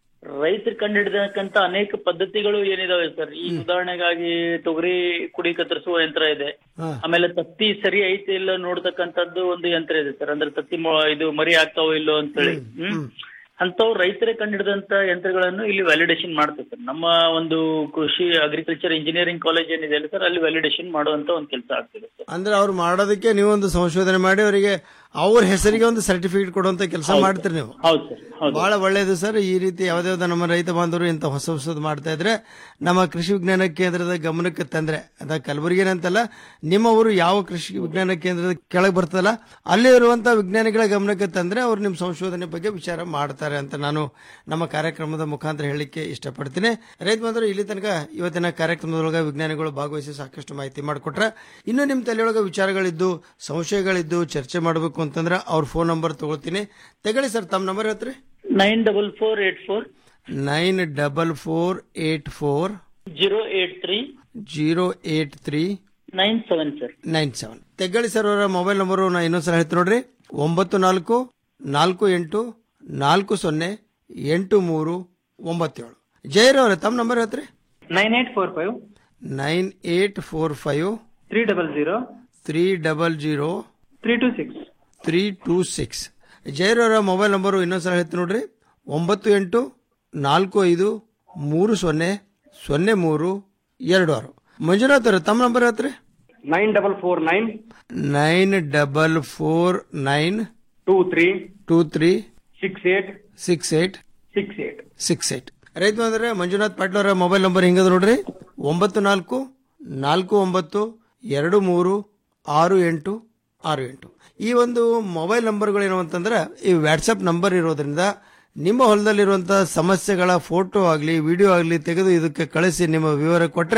ರೈತರು ಕಂಡುಹಿಡಿದಕ್ಕಂತ ಅನೇಕ ಪದ್ಧತಿಗಳು ಏನಿದಾವೆ ಸರ್ ಈ ಉದಾಹರಣೆಗಾಗಿ ತೊಗರಿ ಕುಡಿ ಕತ್ತರಿಸುವ ಯಂತ್ರ ಇದೆ ಆಮೇಲೆ ತತ್ತಿ ಸರಿ ಐತೆ ಇಲ್ಲ ನೋಡ್ತಕ್ಕಂಥದ್ದು ಒಂದು ಯಂತ್ರ ಇದೆ ಸರ್ ಅಂದ್ರೆ ತತ್ತಿ ಮೊ- ಇದು ಮರಿ ಆಗ್ತಾವೋ ಇಲ್ಲೋ ಅಂತೇಳಿ ಹ್ಮ್ ಅಂತವ್ ರೈತರೇ ಕಂಡಿಡಿದಂತ ಯಂತ್ರಗಳನ್ನು ಇಲ್ಲಿ ವ್ಯಾಲಿಡೇಷನ್ ಮಾಡ್ತಾರೆ ಸರ್ ನಮ್ಮ ಒಂದು ಕೃಷಿ ಅಗ್ರಿಕಲ್ಚರ್ ಇಂಜಿನಿಯರಿಂಗ್ ಕಾಲೇಜ್ ಏನಿದೆ ಅಲ್ಲ ಸರ್ ಅಲ್ಲಿ ವ್ಯಾಲಿಡೇಷನ್ ಮಾಡುವಂತ ಒಂದು ಕೆಲಸ ಆಗ್ತಿದೆ ಸರ್ ಅಂದ್ರೆ ಅವ್ರು ಮಾಡೋದಕ್ಕೆ ನೀವೊಂದು ಸಂಶೋಧನೆ ಮಾಡಿ ಅವರಿಗೆ ಅವ್ರ ಹೆಸರಿಗೆ ಒಂದು ಸರ್ಟಿಫಿಕೇಟ್ ಕೊಡುವಂತ ಕೆಲಸ ಮಾಡ್ತೀರಿ ನೀವು ಹೌದು ಸರ್ ಹೌದು ಬಹಳ ಒಳ್ಳೇದು ಸರ್ ಈ ರೀತಿ ಯಾವುದೇ ಒಂದು ನಮ್ಮ ರೈತ ಬಾಂಧವರು ಇಂಥ ಹೊಸ ಹೊಸದು ಮಾಡ್ತಾ ಇದ್ರೆ ನಮ್ಮ ಕೃಷಿ ವಿಜ್ಞಾನ ಕೇಂದ್ರದ ಗಮನಕ್ಕೆ ತಂದ್ರೆ ಅದ ಕಲಬುರಗಿನಂತಲ್ಲ ನಿಮ್ಮ ಊರು ಯಾವ ಕೃಷಿ ವಿಜ್ಞಾನ ಕೇಂದ್ರದ ಕೆಳಗೆ ಬರ್ತದಲ್ಲ ಅಲ್ಲಿ ಇರುವಂತಹ ವಿಜ್ಞಾನಿಗಳ ಗಮನಕ್ಕೆ ತಂದ್ರೆ ಅವ್ರು ನಿಮ್ಮ ಸಂಶೋಧನೆ ಬಗ್ಗೆ ವಿಚಾರ ಮಾಡ್ತಾರೆ ಅಂತ ನಾನು ನಮ್ಮ ಕಾರ್ಯಕ್ರಮದ ಮುಖಾಂತರ ಹೇಳಲಿಕ್ಕೆ ಇಷ್ಟಪಡ್ತೀನಿ ರೈತ ಬಾಂಧವರು ಇಲ್ಲಿ ತನಕ ಇವತ್ತಿನ ಕಾರ್ಯಕ್ರಮದೊಳಗೆ ವಿಜ್ಞಾನಿಗಳು ಭಾಗವಹಿಸಿ ಸಾಕಷ್ಟು ಮಾಹಿತಿ ಮಾಡಿಕೊಟ್ರೆ ಇನ್ನು ನಿಮ್ಮ ತಲೆಯೊಳಗೆ ವಿಚಾರಗಳಿದ್ದು ಸಂಶಯಗಳಿದ್ದು ಚರ್ಚೆ ಮಾಡಬೇಕು ಅಂತಂದ್ರೆ ಅವ್ರ ಫೋನ್ ನಂಬರ್ ತಗೊಳ್ತೀನಿ ತಗೊಳ್ಳಿ ಸರ್ ತಮ್ಮ ನಂಬರ್ ಹೇಳ್ತೀರಿ nine double four eight four nine double four eight four zero eight three zero eight three nine seven sir nine seven ತೆಗ್ಗಳಿ ಸರ್ ಅವರ ಮೊಬೈಲ್ ನಂಬರು ನಾ ಇನ್ನೊಂದ್ಸಲ ಹೇಳ್ತೀನಿ ನೋಡ್ರಿ ಒಂಬತ್ತು ನಾಲ್ಕು ನಾಲ್ಕು ಎಂಟು ನಾಲ್ಕು ಸೊನ್ನೆ ಎಂಟು ಮೂರು ಒಂಬತ್ತೇಳು ಜಯರ್ ಅವರೇ ತಮ್ಮ ನಂಬರ್ ಹೇಳ್ತೀರಿ nine eight four five nine eight four five three double zero three double zero three two six three two six ಜಯರ್ ಅವರ ಮೊಬೈಲ್ ನಂಬರು ಇನ್ನೊಂದ್ಸಲ ಹೇಳ್ತೀನಿ ನೋಡ್ರಿ ಒಂಬತ್ತು ಎಂಟು ನಾಲ್ಕು ಐದು ಮೂರು ಸೊನ್ನೆ ಸೊನ್ನೆ ಮೂರು ಎರಡು ಆರು ಮಂಜುನಾಥ್ ಅವರೇ ತಮ್ಮ ನಂಬರ್ ಹೇಳ್ತೀರಿ nine double four nine nine double four nine two three two three six eight six eight six eight six eight ರೈತ ಅಂದ್ರೆ ಮಂಜುನಾಥ್ ಪಾಟೀಲ್ ಅವರ ಮೊಬೈಲ್ ನಂಬರ್ ಹಿಂಗದ ನೋಡ್ರಿ ಒಂಬತ್ತು ನಾಲ್ಕು ನಾಲ್ಕು ಒಂಬತ್ತು ಎರಡು ಮೂರು ಆರು ಎಂಟು ಆರು ಎಂಟು ಈ ಒಂದು ಮೊಬೈಲ್ ನಂಬರ್ಗಳು ಏನು ಅಂತಂದ್ರೆ ಈ ವಾಟ್ಸಪ್ ನಂಬರ್ ಇರೋದ್ರಿಂದ ನಿಮ್ಮ ಹೊಲದಲ್ಲಿರುವಂತಹ ಸಮಸ್ಯೆಗಳ ಫೋಟೋ ಆಗಲಿ ವಿಡಿಯೋ ಆಗಲಿ ತೆಗೆದು ಇದಕ್ಕೆ ಕಳಿಸಿ ನಿಮ್ಮ ವಿವರ ಕೊಟ್ಟರೆ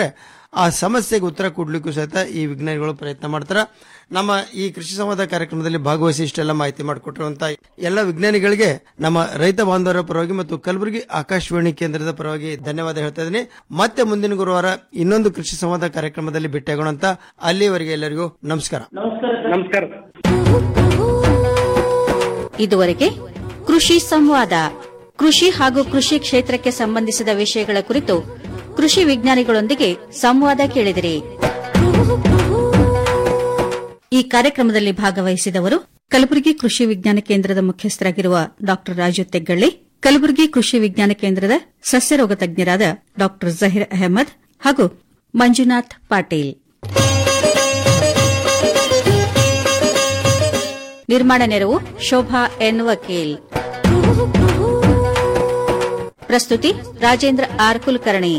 ಆ ಸಮಸ್ಯೆಗೆ ಉತ್ತರ ಕೊಡ್ಲಿಕ್ಕೂ ಸಹಿತ ಈ ವಿಜ್ಞಾನಿಗಳು ಪ್ರಯತ್ನ ಮಾಡ್ತಾರ ನಮ್ಮ ಈ ಕೃಷಿ ಸಂವಾದ ಕಾರ್ಯಕ್ರಮದಲ್ಲಿ ಭಾಗವಹಿಸಿ ಇಷ್ಟೆಲ್ಲ ಮಾಹಿತಿ ಮಾಡಿಕೊಟ್ಟಿರುವಂತಹ ಎಲ್ಲ ವಿಜ್ಞಾನಿಗಳಿಗೆ ನಮ್ಮ ರೈತ ಬಾಂಧವರ ಪರವಾಗಿ ಮತ್ತು ಕಲಬುರಗಿ ಆಕಾಶವಾಣಿ ಕೇಂದ್ರದ ಪರವಾಗಿ ಧನ್ಯವಾದ ಹೇಳ್ತಾ ಇದ್ದೀನಿ ಮತ್ತೆ ಮುಂದಿನ ಗುರುವಾರ ಇನ್ನೊಂದು ಕೃಷಿ ಸಂವಾದ ಕಾರ್ಯಕ್ರಮದಲ್ಲಿ ಭೇಟಿಯಾಗೋಣ ಅಂತ ಅಲ್ಲಿವರೆಗೆ ಎಲ್ಲರಿಗೂ ನಮಸ್ಕಾರ ನಮಸ್ಕಾರ ಇದುವರೆಗೆ ಕೃಷಿ ಸಂವಾದ ಕೃಷಿ ಹಾಗೂ ಕೃಷಿ ಕ್ಷೇತ್ರಕ್ಕೆ ಸಂಬಂಧಿಸಿದ ವಿಷಯಗಳ ಕುರಿತು ಕೃಷಿ ವಿಜ್ಞಾನಿಗಳೊಂದಿಗೆ ಸಂವಾದ ಕೇಳಿದಿರಿ ಈ ಕಾರ್ಯಕ್ರಮದಲ್ಲಿ ಭಾಗವಹಿಸಿದವರು ಕಲಬುರಗಿ ಕೃಷಿ ವಿಜ್ಞಾನ ಕೇಂದ್ರದ ಮುಖ್ಯಸ್ಥರಾಗಿರುವ ಡಾ ರಾಜು ತೆಗ್ಗಳ್ಳಿ ಕಲಬುರಗಿ ಕೃಷಿ ವಿಜ್ಞಾನ ಕೇಂದ್ರದ ಸಸ್ಯರೋಗ ತಜ್ಞರಾದ ಡಾ ಜಹೀರ್ ಅಹಮದ್ ಹಾಗೂ ಮಂಜುನಾಥ್ ಪಾಟೀಲ್ ನಿರ್ಮಾಣ ನೆರವು ಶೋಭಾ ಎನ್ ವಕೀಲ್ ಪ್ರಸ್ತುತಿ ರಾಜೇಂದ್ರ ಆರ್ ಕುಲಕರ್ಣಿ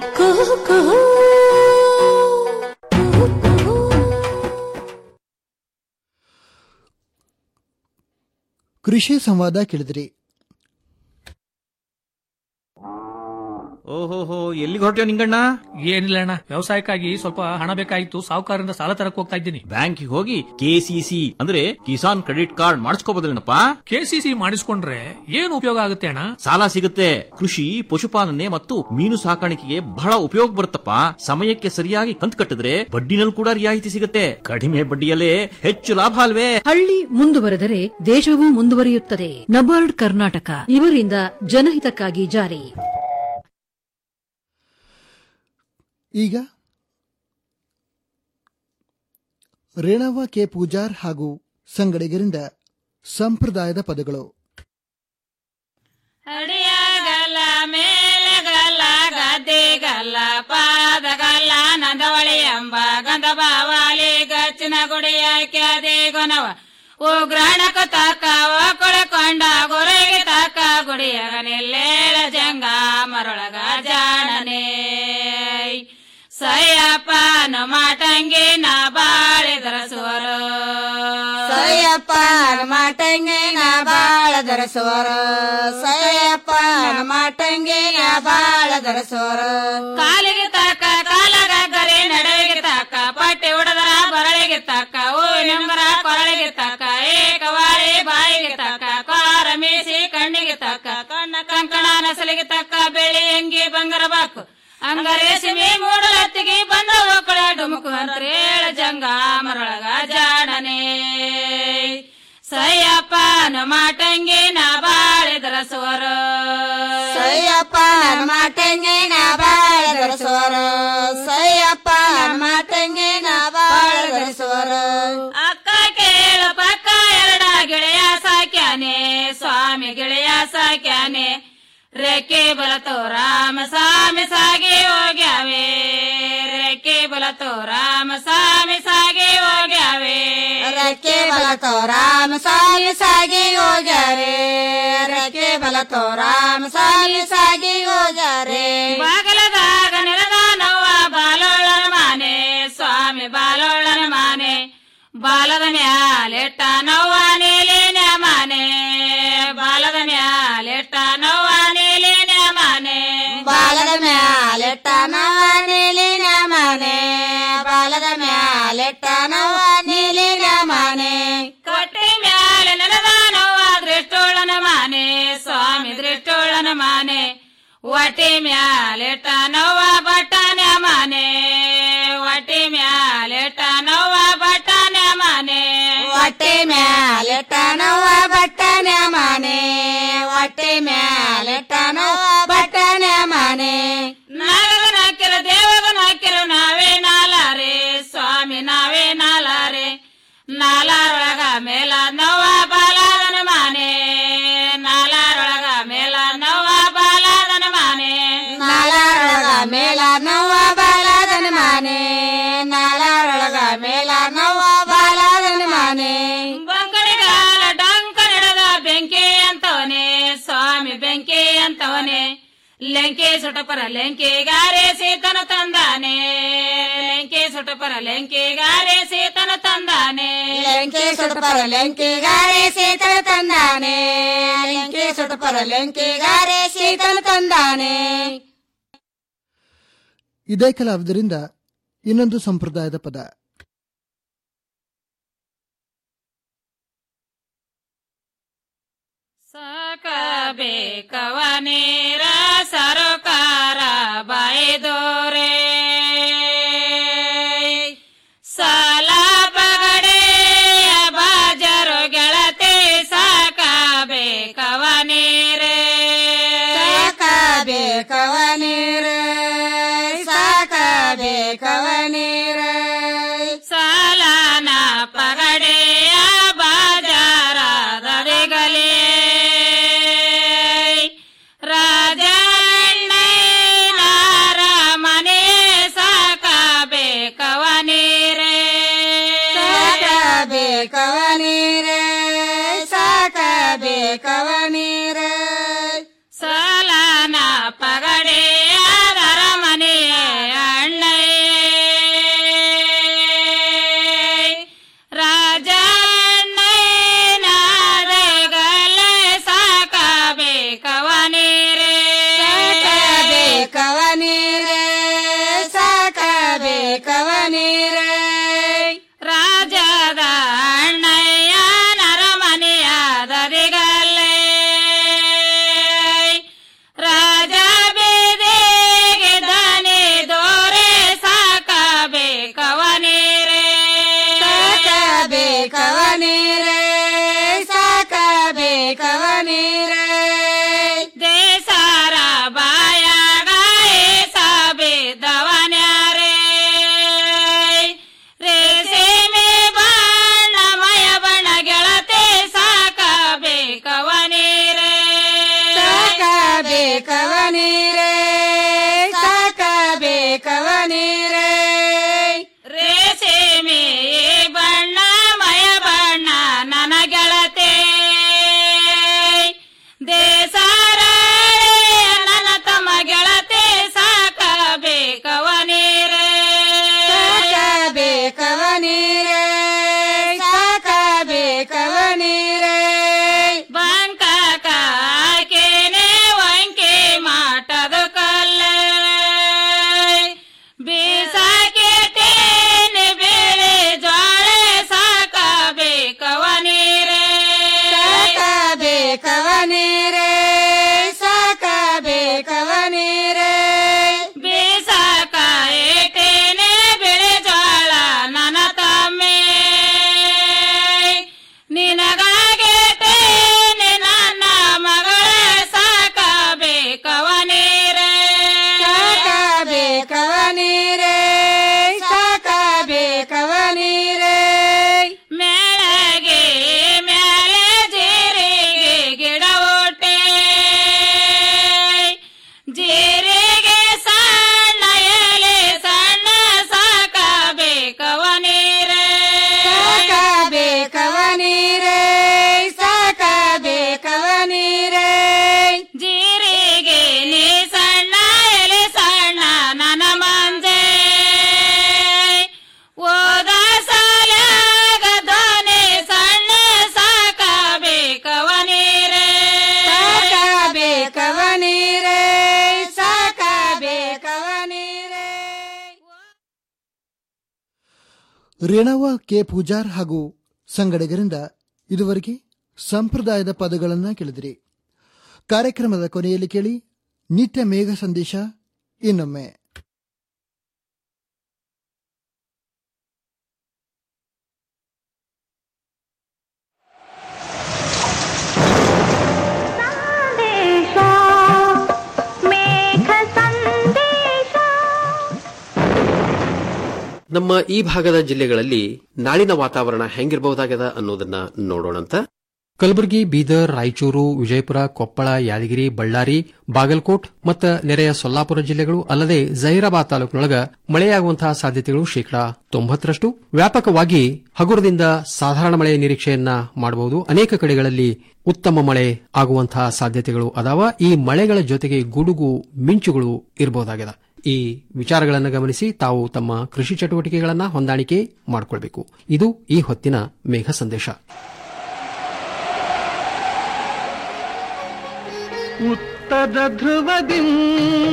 ಕೃಷಿ ಸಂವಾದ ಕೇಳಿದ್ರಿ ಓಹೋಹೋ ಎಲ್ಲಿಗೆ ಹೊರಟ್ಯೋ ನಿಂಗಣ್ಣ ಏನಿಲ್ಲ ಅಣ್ಣ ವ್ಯವಸಾಯಕ್ಕಾಗಿ ಸ್ವಲ್ಪ ಹಣ ಬೇಕಾಗಿತ್ತು ಸಾಹುಕಾರರಿಂದ ಸಾಲ ತರಕ್ ಹೋಗ್ತಾ ಇದ್ದೀನಿ ಬ್ಯಾಂಕಿಗೆ ಹೋಗಿ ಕೆಸಿಸಿ ಅಂದ್ರೆ ಕಿಸಾನ್ ಕ್ರೆಡಿಟ್ ಕಾರ್ಡ್ ಮಾಡಿಸ್ಕೋಬೋದಿಲ್ಲಪ್ಪ ಕೆಸಿಸಿ ಮಾಡಿಸ್ಕೊಂಡ್ರೆ ಏನು ಉಪಯೋಗ ಆಗುತ್ತೆ ಅಣ್ಣ ಸಾಲ ಸಿಗುತ್ತೆ ಕೃಷಿ ಪಶುಪಾಲನೆ ಮತ್ತು ಮೀನು ಸಾಕಾಣಿಕೆಗೆ ಬಹಳ ಉಪಯೋಗ ಬರುತ್ತಪ್ಪ ಸಮಯಕ್ಕೆ ಸರಿಯಾಗಿ ಕಂತು ಕಟ್ಟಿದ್ರೆ ಬಡ್ಡಿನಲ್ಲಿ ಕೂಡ ರಿಯಾಯಿತಿ ಸಿಗುತ್ತೆ ಕಡಿಮೆ ಬಡ್ಡಿಯಲ್ಲೇ ಹೆಚ್ಚು ಲಾಭ ಅಲ್ವೇ ಹಳ್ಳಿ ಮುಂದುವರೆದರೆ ದೇಶವೂ ಮುಂದುವರಿಯುತ್ತದೆ ನಬಾರ್ಡ್ ಕರ್ನಾಟಕ ಇವರಿಂದ ಜನಹಿತಕ್ಕಾಗಿ ಜಾರಿ ಈಗ ರೇಣವ ಕೆ ಪೂಜಾರ್ ಹಾಗೂ ಸಂಗಡಿಗರಿಂದ ಸಂಪ್ರದಾಯದ ಪದಗಳು ಅಡಿಯಾಗಲ್ಲ ಮೇಲೆಗಲ್ಲ ಗದ್ದೆಗಲ್ಲ ಪಾದಗಲ್ಲ ನಂದವಳಿ ಎಂಬ ಗಂಧ ಬಾವಾಲಿ ಗಚ್ಚಿನ ಗುಡಿಯ ಕ್ಯಾದೆ ಗೊನವ ಉಗ್ರಾಣಕ ತಾಕ ಒಕ್ಕಳಕೊಂಡ ಗುರಿಗೆ ತಾಕ ಗುಡಿಯಾಗ ನಿಲ್ಲೇಳ ಜಂಗ ಮರೊಳಗ ಜಾಣನೆ ಸಯ್ಯಪ್ಪನ ಮಾಟಂಗಿ ನಾ ಬಾಳಿದರ ಸೋರು ಸಯ್ಯಪ್ಪನ ಮಾಟಂಗಿ ನಾ ಬಾಳ ಧರಿಸುವರ ಸಯ್ಯಪ್ಪನ ಮಾಟಂಗಿ ನಾ ಬಾಳ ಧರಿಸುವರ ಕಾಲಿಗೆ ತಾಕ ಕಾಲಾಗ ಗರಿ ನಡುವಿಗೆ ತಾಕ ಪಟ್ಟಿ ಉಡದರ ಬರಳಿಗೆ ತಾಕ ಹೂ ನಿಂಬರ ಕೊರಳಿಗೆ ತಾಕ ಏಕವಾಳಿ ಬಾಯಿಗೆ ತಾಕ ಕಾರ ಮೀಸಿ ಕಣ್ಣಿಗೆ ತಾಕ ಕಣ್ಣ ಕಂಕಣ ನಸಲಿಗೆ ತಕ್ಕ ಬೆಳಿ ಅಂಗಿ ಬಂಗಾರ ಬಾಕು ಅಂಗರೇಸಿಮಿ ಮೂಡಲತ್ತಿಗೆ ಬಂದ ಒಕ್ಕಳ ಡುಮುಕು ಅಂತೇಳ ಜಂಗ ಮರೊಳಗ ಜಾಡನೆ ಸಯ್ಯಪ್ಪನ ಮಾಟಂಗಿ ನಾ ಬಾಳಿದರ ಸೋರು ಸಯ್ಯಪ್ಪನ ಮಾಟಂಗಿ ನಾ ಬಾಳ ಧರಿಸುವರ ಸಯ್ಯಪ್ಪನ ಮಾಟಂಗಿ ನಾ ಬಾಳ ಧರಿಸುವರ ಅಕ್ಕ ಕೇಳ ಪಕ್ಕ ಎರಡ ಗೆಳೆಯ ಸಾಕ್ಯಾನೆ ಸ್ವಾಮಿ ಗೆಳೆಯ ಸಾಕ್ಯಾನೆ ರೆಕ್ಕೆ ಬಲತೋ ರಾಮ ಸ್ವಾಮಿ ಸಾಗಿ ಹೋಗ್ಯಾವೆ ರೆಕ್ಕೆ ಬಲತೋ ರಾಮ ಸ್ವಾಮಿ ಸಾಗಿ ಹೋಗ್ಯಾವೆ ರಕ್ಕೆ ಬಲತೋ ರಾಮ ಸ್ವಾಮಿ ಸಾಗಿ ಹೋಗ್ಯಾರೆ ರಕ್ಕೆ ಬಲತೋ ರಾಮ ಸ್ವಾಮಿ ಸಾಗಿ ಹೋಗ್ಯಾರೆ ಬಾಗಲದಾಗ ನೆಲದ ನವ್ವ ಬಾಲೋಳನ ಮಾನೆ ಸ್ವಾಮಿ ಬಾಲೋಳನ ಮಾನೆ ಬಾಲದ ಮ್ಯಾಲೆಟ್ಟ ನವ್ವ ನೀಲಿನ ಮಾನೆ ಬಾಲದ ಮ್ಯಾಲೆಟ್ಟ ನವ್ವ ನೀಲಿನ ಮಾನೆ ಬಾಲದ ಮ್ಯಾಲೆಟ್ಟ ನವ ನೀಲಿನ ಮನೆ ಬಾಲದ ಮ್ಯಾಲೆಟ್ಟ ನವ ನೀಲಿನ ಮನೆ ಕಟ್ಟಿ ಮ್ಯಾಲೆ ನೆಲದ ನವ್ವ ದೃಷ್ಟೋಳನ ಮಾನೆ ಸ್ವಾಮಿ ದೃಷ್ಟೋಳನ ಮಾನೆ ವಟಿ ಮ್ಯಾಲೆಟ್ಟ ನವ್ವ ಬಟ್ಟನ ಮಾನೆ ವಟಿ ಮ್ಯಾಲೆಟ್ಟ ನವ್ವ ಬಟ್ಟನ ಮಾನೆ ಹೊಟ್ಟೆ ಮ್ಯಾಲೆಟ್ಟ ನವ ಬಟ್ಟನ ಮನೆ ಹೊಟ್ಟೆ ಮ್ಯಾಲೆಟ್ಟ ನವ ಬಟ್ಟನ ಮನೆ ನಾಗನ ಹಾಕಿರ ದೇವಗನ ಹಾಕಿರ ನಾವೇ ನಾಲಾರೆ ಸ್ವಾಮಿ ನಾವೇ ನಾಲಾರೆ ನಾಲಾರೊಳಗ ಮೇಲ ನವ್ವ ಬಾಲಾದನ ಮಾನೆ ನಾಲಾರೊಳಗ ಮೇಲ ನವ್ವ ಬಾಲಾದನ ಮಾನೆ ನಾಳರೊಳಗ ಮೇಲ ನವ್ವ ಬಾಲದನ ಮನೆ ನಾಳರೊಳಗ ಮೇಲ ನವ್ವ ಬಾಲದನ ಮನೆ ಬಂಗಡಿಗಾಲ ಡಂಕ ನಡೆದ ಬೆಂಕಿ ಅಂತವನೆ ಸ್ವಾಮಿ ಬೆಂಕಿ ಅಂತವನೆ ಲೆಂಕೆ ಸುಟಪರ ಲೆಂಕೆಗಾರೆ ಸೀತನ ತಂದಾನೆ ಲೆಂಕೆ ಸುಟಪರ ಲೆಂಕೆಗಾರೆ ಸೀತನ ತಂದಾನೆ ಲೆಂಕೆ ಸುಟಪರ ಲೆಂಕೆಗಾರೆ ಸೀತನ ತಂದಾನೆ ಲೆಂಕೆ ಸುಟಪರ ಲೆಂಕೆಗಾರೆ ಸೀತನ ತಂದಾನೆ ಇದೇ ಕಲಾವಿದರಿಂದ ಇನ್ನೊಂದು ಸಂಪ್ರದಾಯದ ಪದ ಸಾಕಬೇಕವ ನೀರ ಸರಕಾರ ಬಾಯ್ದೋರೆ ಸಾಲ ಪಗಡೆಯ ಬಾಜರು ಗೆಳತಿ ಸಾಕಬೇಕವ ನೀರೇ ಸಾಕಬೇಕವ ನೀರ ಸಾಕಬೇಕವ ನೀರ ಸಾಲನ ಪಗಡೆಯ ಬಾಜಾರದಗಲೇ ರಾಜಣ್ಣನಾರ ಮನೆ ಸಾಕಬೇಕವ ನೀರೇ ಸಾಕಬೇಕವ ನೀರ ಸಾಕಬೇಕವ ನೀರ ಸಾಲನ ಪಗಡೆಯ ಮನೆಯ ರಾಜಣ್ಣನಾದಗಲ ಸಾಕಬೇಕವ ನೀರೇ ಸಾಕಬೇಕವ ನೀರ ಸಾಕಬೇಕವ ನೀರ ರಾಜದ ಅಣ್ಣಯ್ಯ ನರಮನೆಯಾದರಿಗಲ್ಲೇ ರಾಜ ಬೇದೆಗೆ ದನಿ ದೋರೆ ಸಾಕಬೇಕವ ನೀರೇ ಸಾಕಬೇಕವ ನೀರ ಸಾಕಬೇಕವ ನೀರ ದೇಸಾರ ಬಾಯಾಗ ಸಾಬಿದ್ದವನ್ಯಾರೇ ರೇಸಿಮೆ ಬಣ್ಣಮಯ ಬಣ್ಣ ಗೆಳತಿ ಸಾಕಬೇಕವ ನೀರೇ ಸಾಕಬೇಕವ ನೀರ ಸಾಕಬೇಕವ ನೀರ ರೇಸಿಮೆ ಬಣ್ಣಮಯ ಬಣ್ಣ ನನ್ನ ಗೆಳತಿ ದೇಸಾರ ನನ್ನ ತಮ್ಮ ಗೆಳತಿ ಸಾಕಬೇಕವ ನೀರೇ ಸಾಕಬೇಕವ ನೀರ ಸಾಕಬೇಕವ ನೀರ ಬಂಕ ಕಾಕೇನೆ ವಂಕೆ ಮಾಟದ ಕಲ್ಲ ಬೀಸಾಕೆಟೇನೆ ಬೇಳೆ ಜ್ವಾಳ ಸಾಕಬೇಕವ ನೀರೇ ಸಾಕಬೇಕವ ನೀರ ಸಾಕಬೇಕವ ನೀರ ಬೀಸಾಕಾಯೇಟೇನೆ ಬೆಳೆ ಜ್ವಾಳ ನನ್ನ ತಮ್ಮೆ ನಿನಗಾಗೇಟೇನೆ ನನ್ನ ಮಗಳ ಸಾಕಬೇಕವ ನೀರೇ ಸಾಕಬೇಕವ ನೀರ ಸಾಕಬೇಕವ ನೀರ ಮೇಳಗೆ ಮೇಲೆ ಜೀರಿಗೆ ಗಿಡ ಓಟೆ ಜೀರಿಗೆ ಸಣ್ಣ ಎಲೆ ಸಣ್ಣ ಸಾಕಬೇಕವ ನೀರೇ ಸಾಕಬೇಕವ ನೀರ ಸಾಕಬೇಕವ ನೀರ ಜೀರಿಗೆ ನೀ ಸಣ್ಣ ಎಲೆ ಸಣ್ಣ ನನ್ನ ಮಂಜೆ ಓದ ಸಾಲಾಗ ದೋನೆ ಸಣ್ಣ ಸಾಕಬೇಕವ ನೀರೇ ಸಾಕಬೇಕವ ನೀರ ಸಾಕಬೇಕವ ನೀರ ರೇಣವ ಕೆ ಪೂಜಾರ್ ಹಾಗೂ ಸಂಗಡಿಗರಿಂದ ಇದುವರೆಗೆ ಸಂಪ್ರದಾಯದ ಪದಗಳನ್ನು ಕೇಳಿದಿರಿ ಕಾರ್ಯಕ್ರಮದ ಕೊನೆಯಲ್ಲಿ ಕೇಳಿ ನಿತ್ಯ ಮೇಘ ಸಂದೇಶ ಇನ್ನೊಮ್ಮೆ ನಮ್ಮ ಈ ಭಾಗದ ಜಿಲ್ಲೆಗಳಲ್ಲಿ ನಾಳಿನ ವಾತಾವರಣ ಹೆಂಗಿರಬಹುದಾಗದ ಅನ್ನೋದನ್ನ ನೋಡೋಣಂತ ಕಲಬುರಗಿ ಬೀದರ್ ರಾಯಚೂರು ವಿಜಯಪುರ ಕೊಪ್ಪಳ ಯಾದಗಿರಿ ಬಳ್ಳಾರಿ ಬಾಗಲಕೋಟ್ ಮತ್ತು ನೆರೆಯ ಸೊಲ್ಲಾಪುರ ಜಿಲ್ಲೆಗಳು ಅಲ್ಲದೆ ಜಹೀರಾಬಾದ್ ತಾಲೂಕಿನೊಳಗ ಮಳೆಯಾಗುವಂತಹ ಸಾಧ್ಯತೆಗಳು ಶೇಕಡಾ ತೊಂಬತ್ತರಷ್ಟು ವ್ಯಾಪಕವಾಗಿ ಹಗುರದಿಂದ ಸಾಧಾರಣ ಮಳೆಯ ನಿರೀಕ್ಷೆಯನ್ನ ಮಾಡಬಹುದು ಅನೇಕ ಕಡೆಗಳಲ್ಲಿ ಉತ್ತಮ ಮಳೆ ಆಗುವಂತಹ ಸಾಧ್ಯತೆಗಳು ಅದಾವ ಈ ಮಳೆಗಳ ಜೊತೆಗೆ ಗುಡುಗು ಮಿಂಚುಗಳು ಇರಬಹುದಾಗಿದೆ ಈ ವಿಚಾರಗಳನ್ನು ಗಮನಿಸಿ ತಾವು ತಮ್ಮ ಕೃಷಿ ಚಟುವಟಿಕೆಗಳನ್ನು ಹೊಂದಾಣಿಕೆ ಮಾಡಿಕೊಳ್ಬೇಕು ಇದು ಈ ಹೊತ್ತಿನ ಮೇಘ ಸಂದೇಶ ಉತ್ತರ ಧ್ರುವದಿ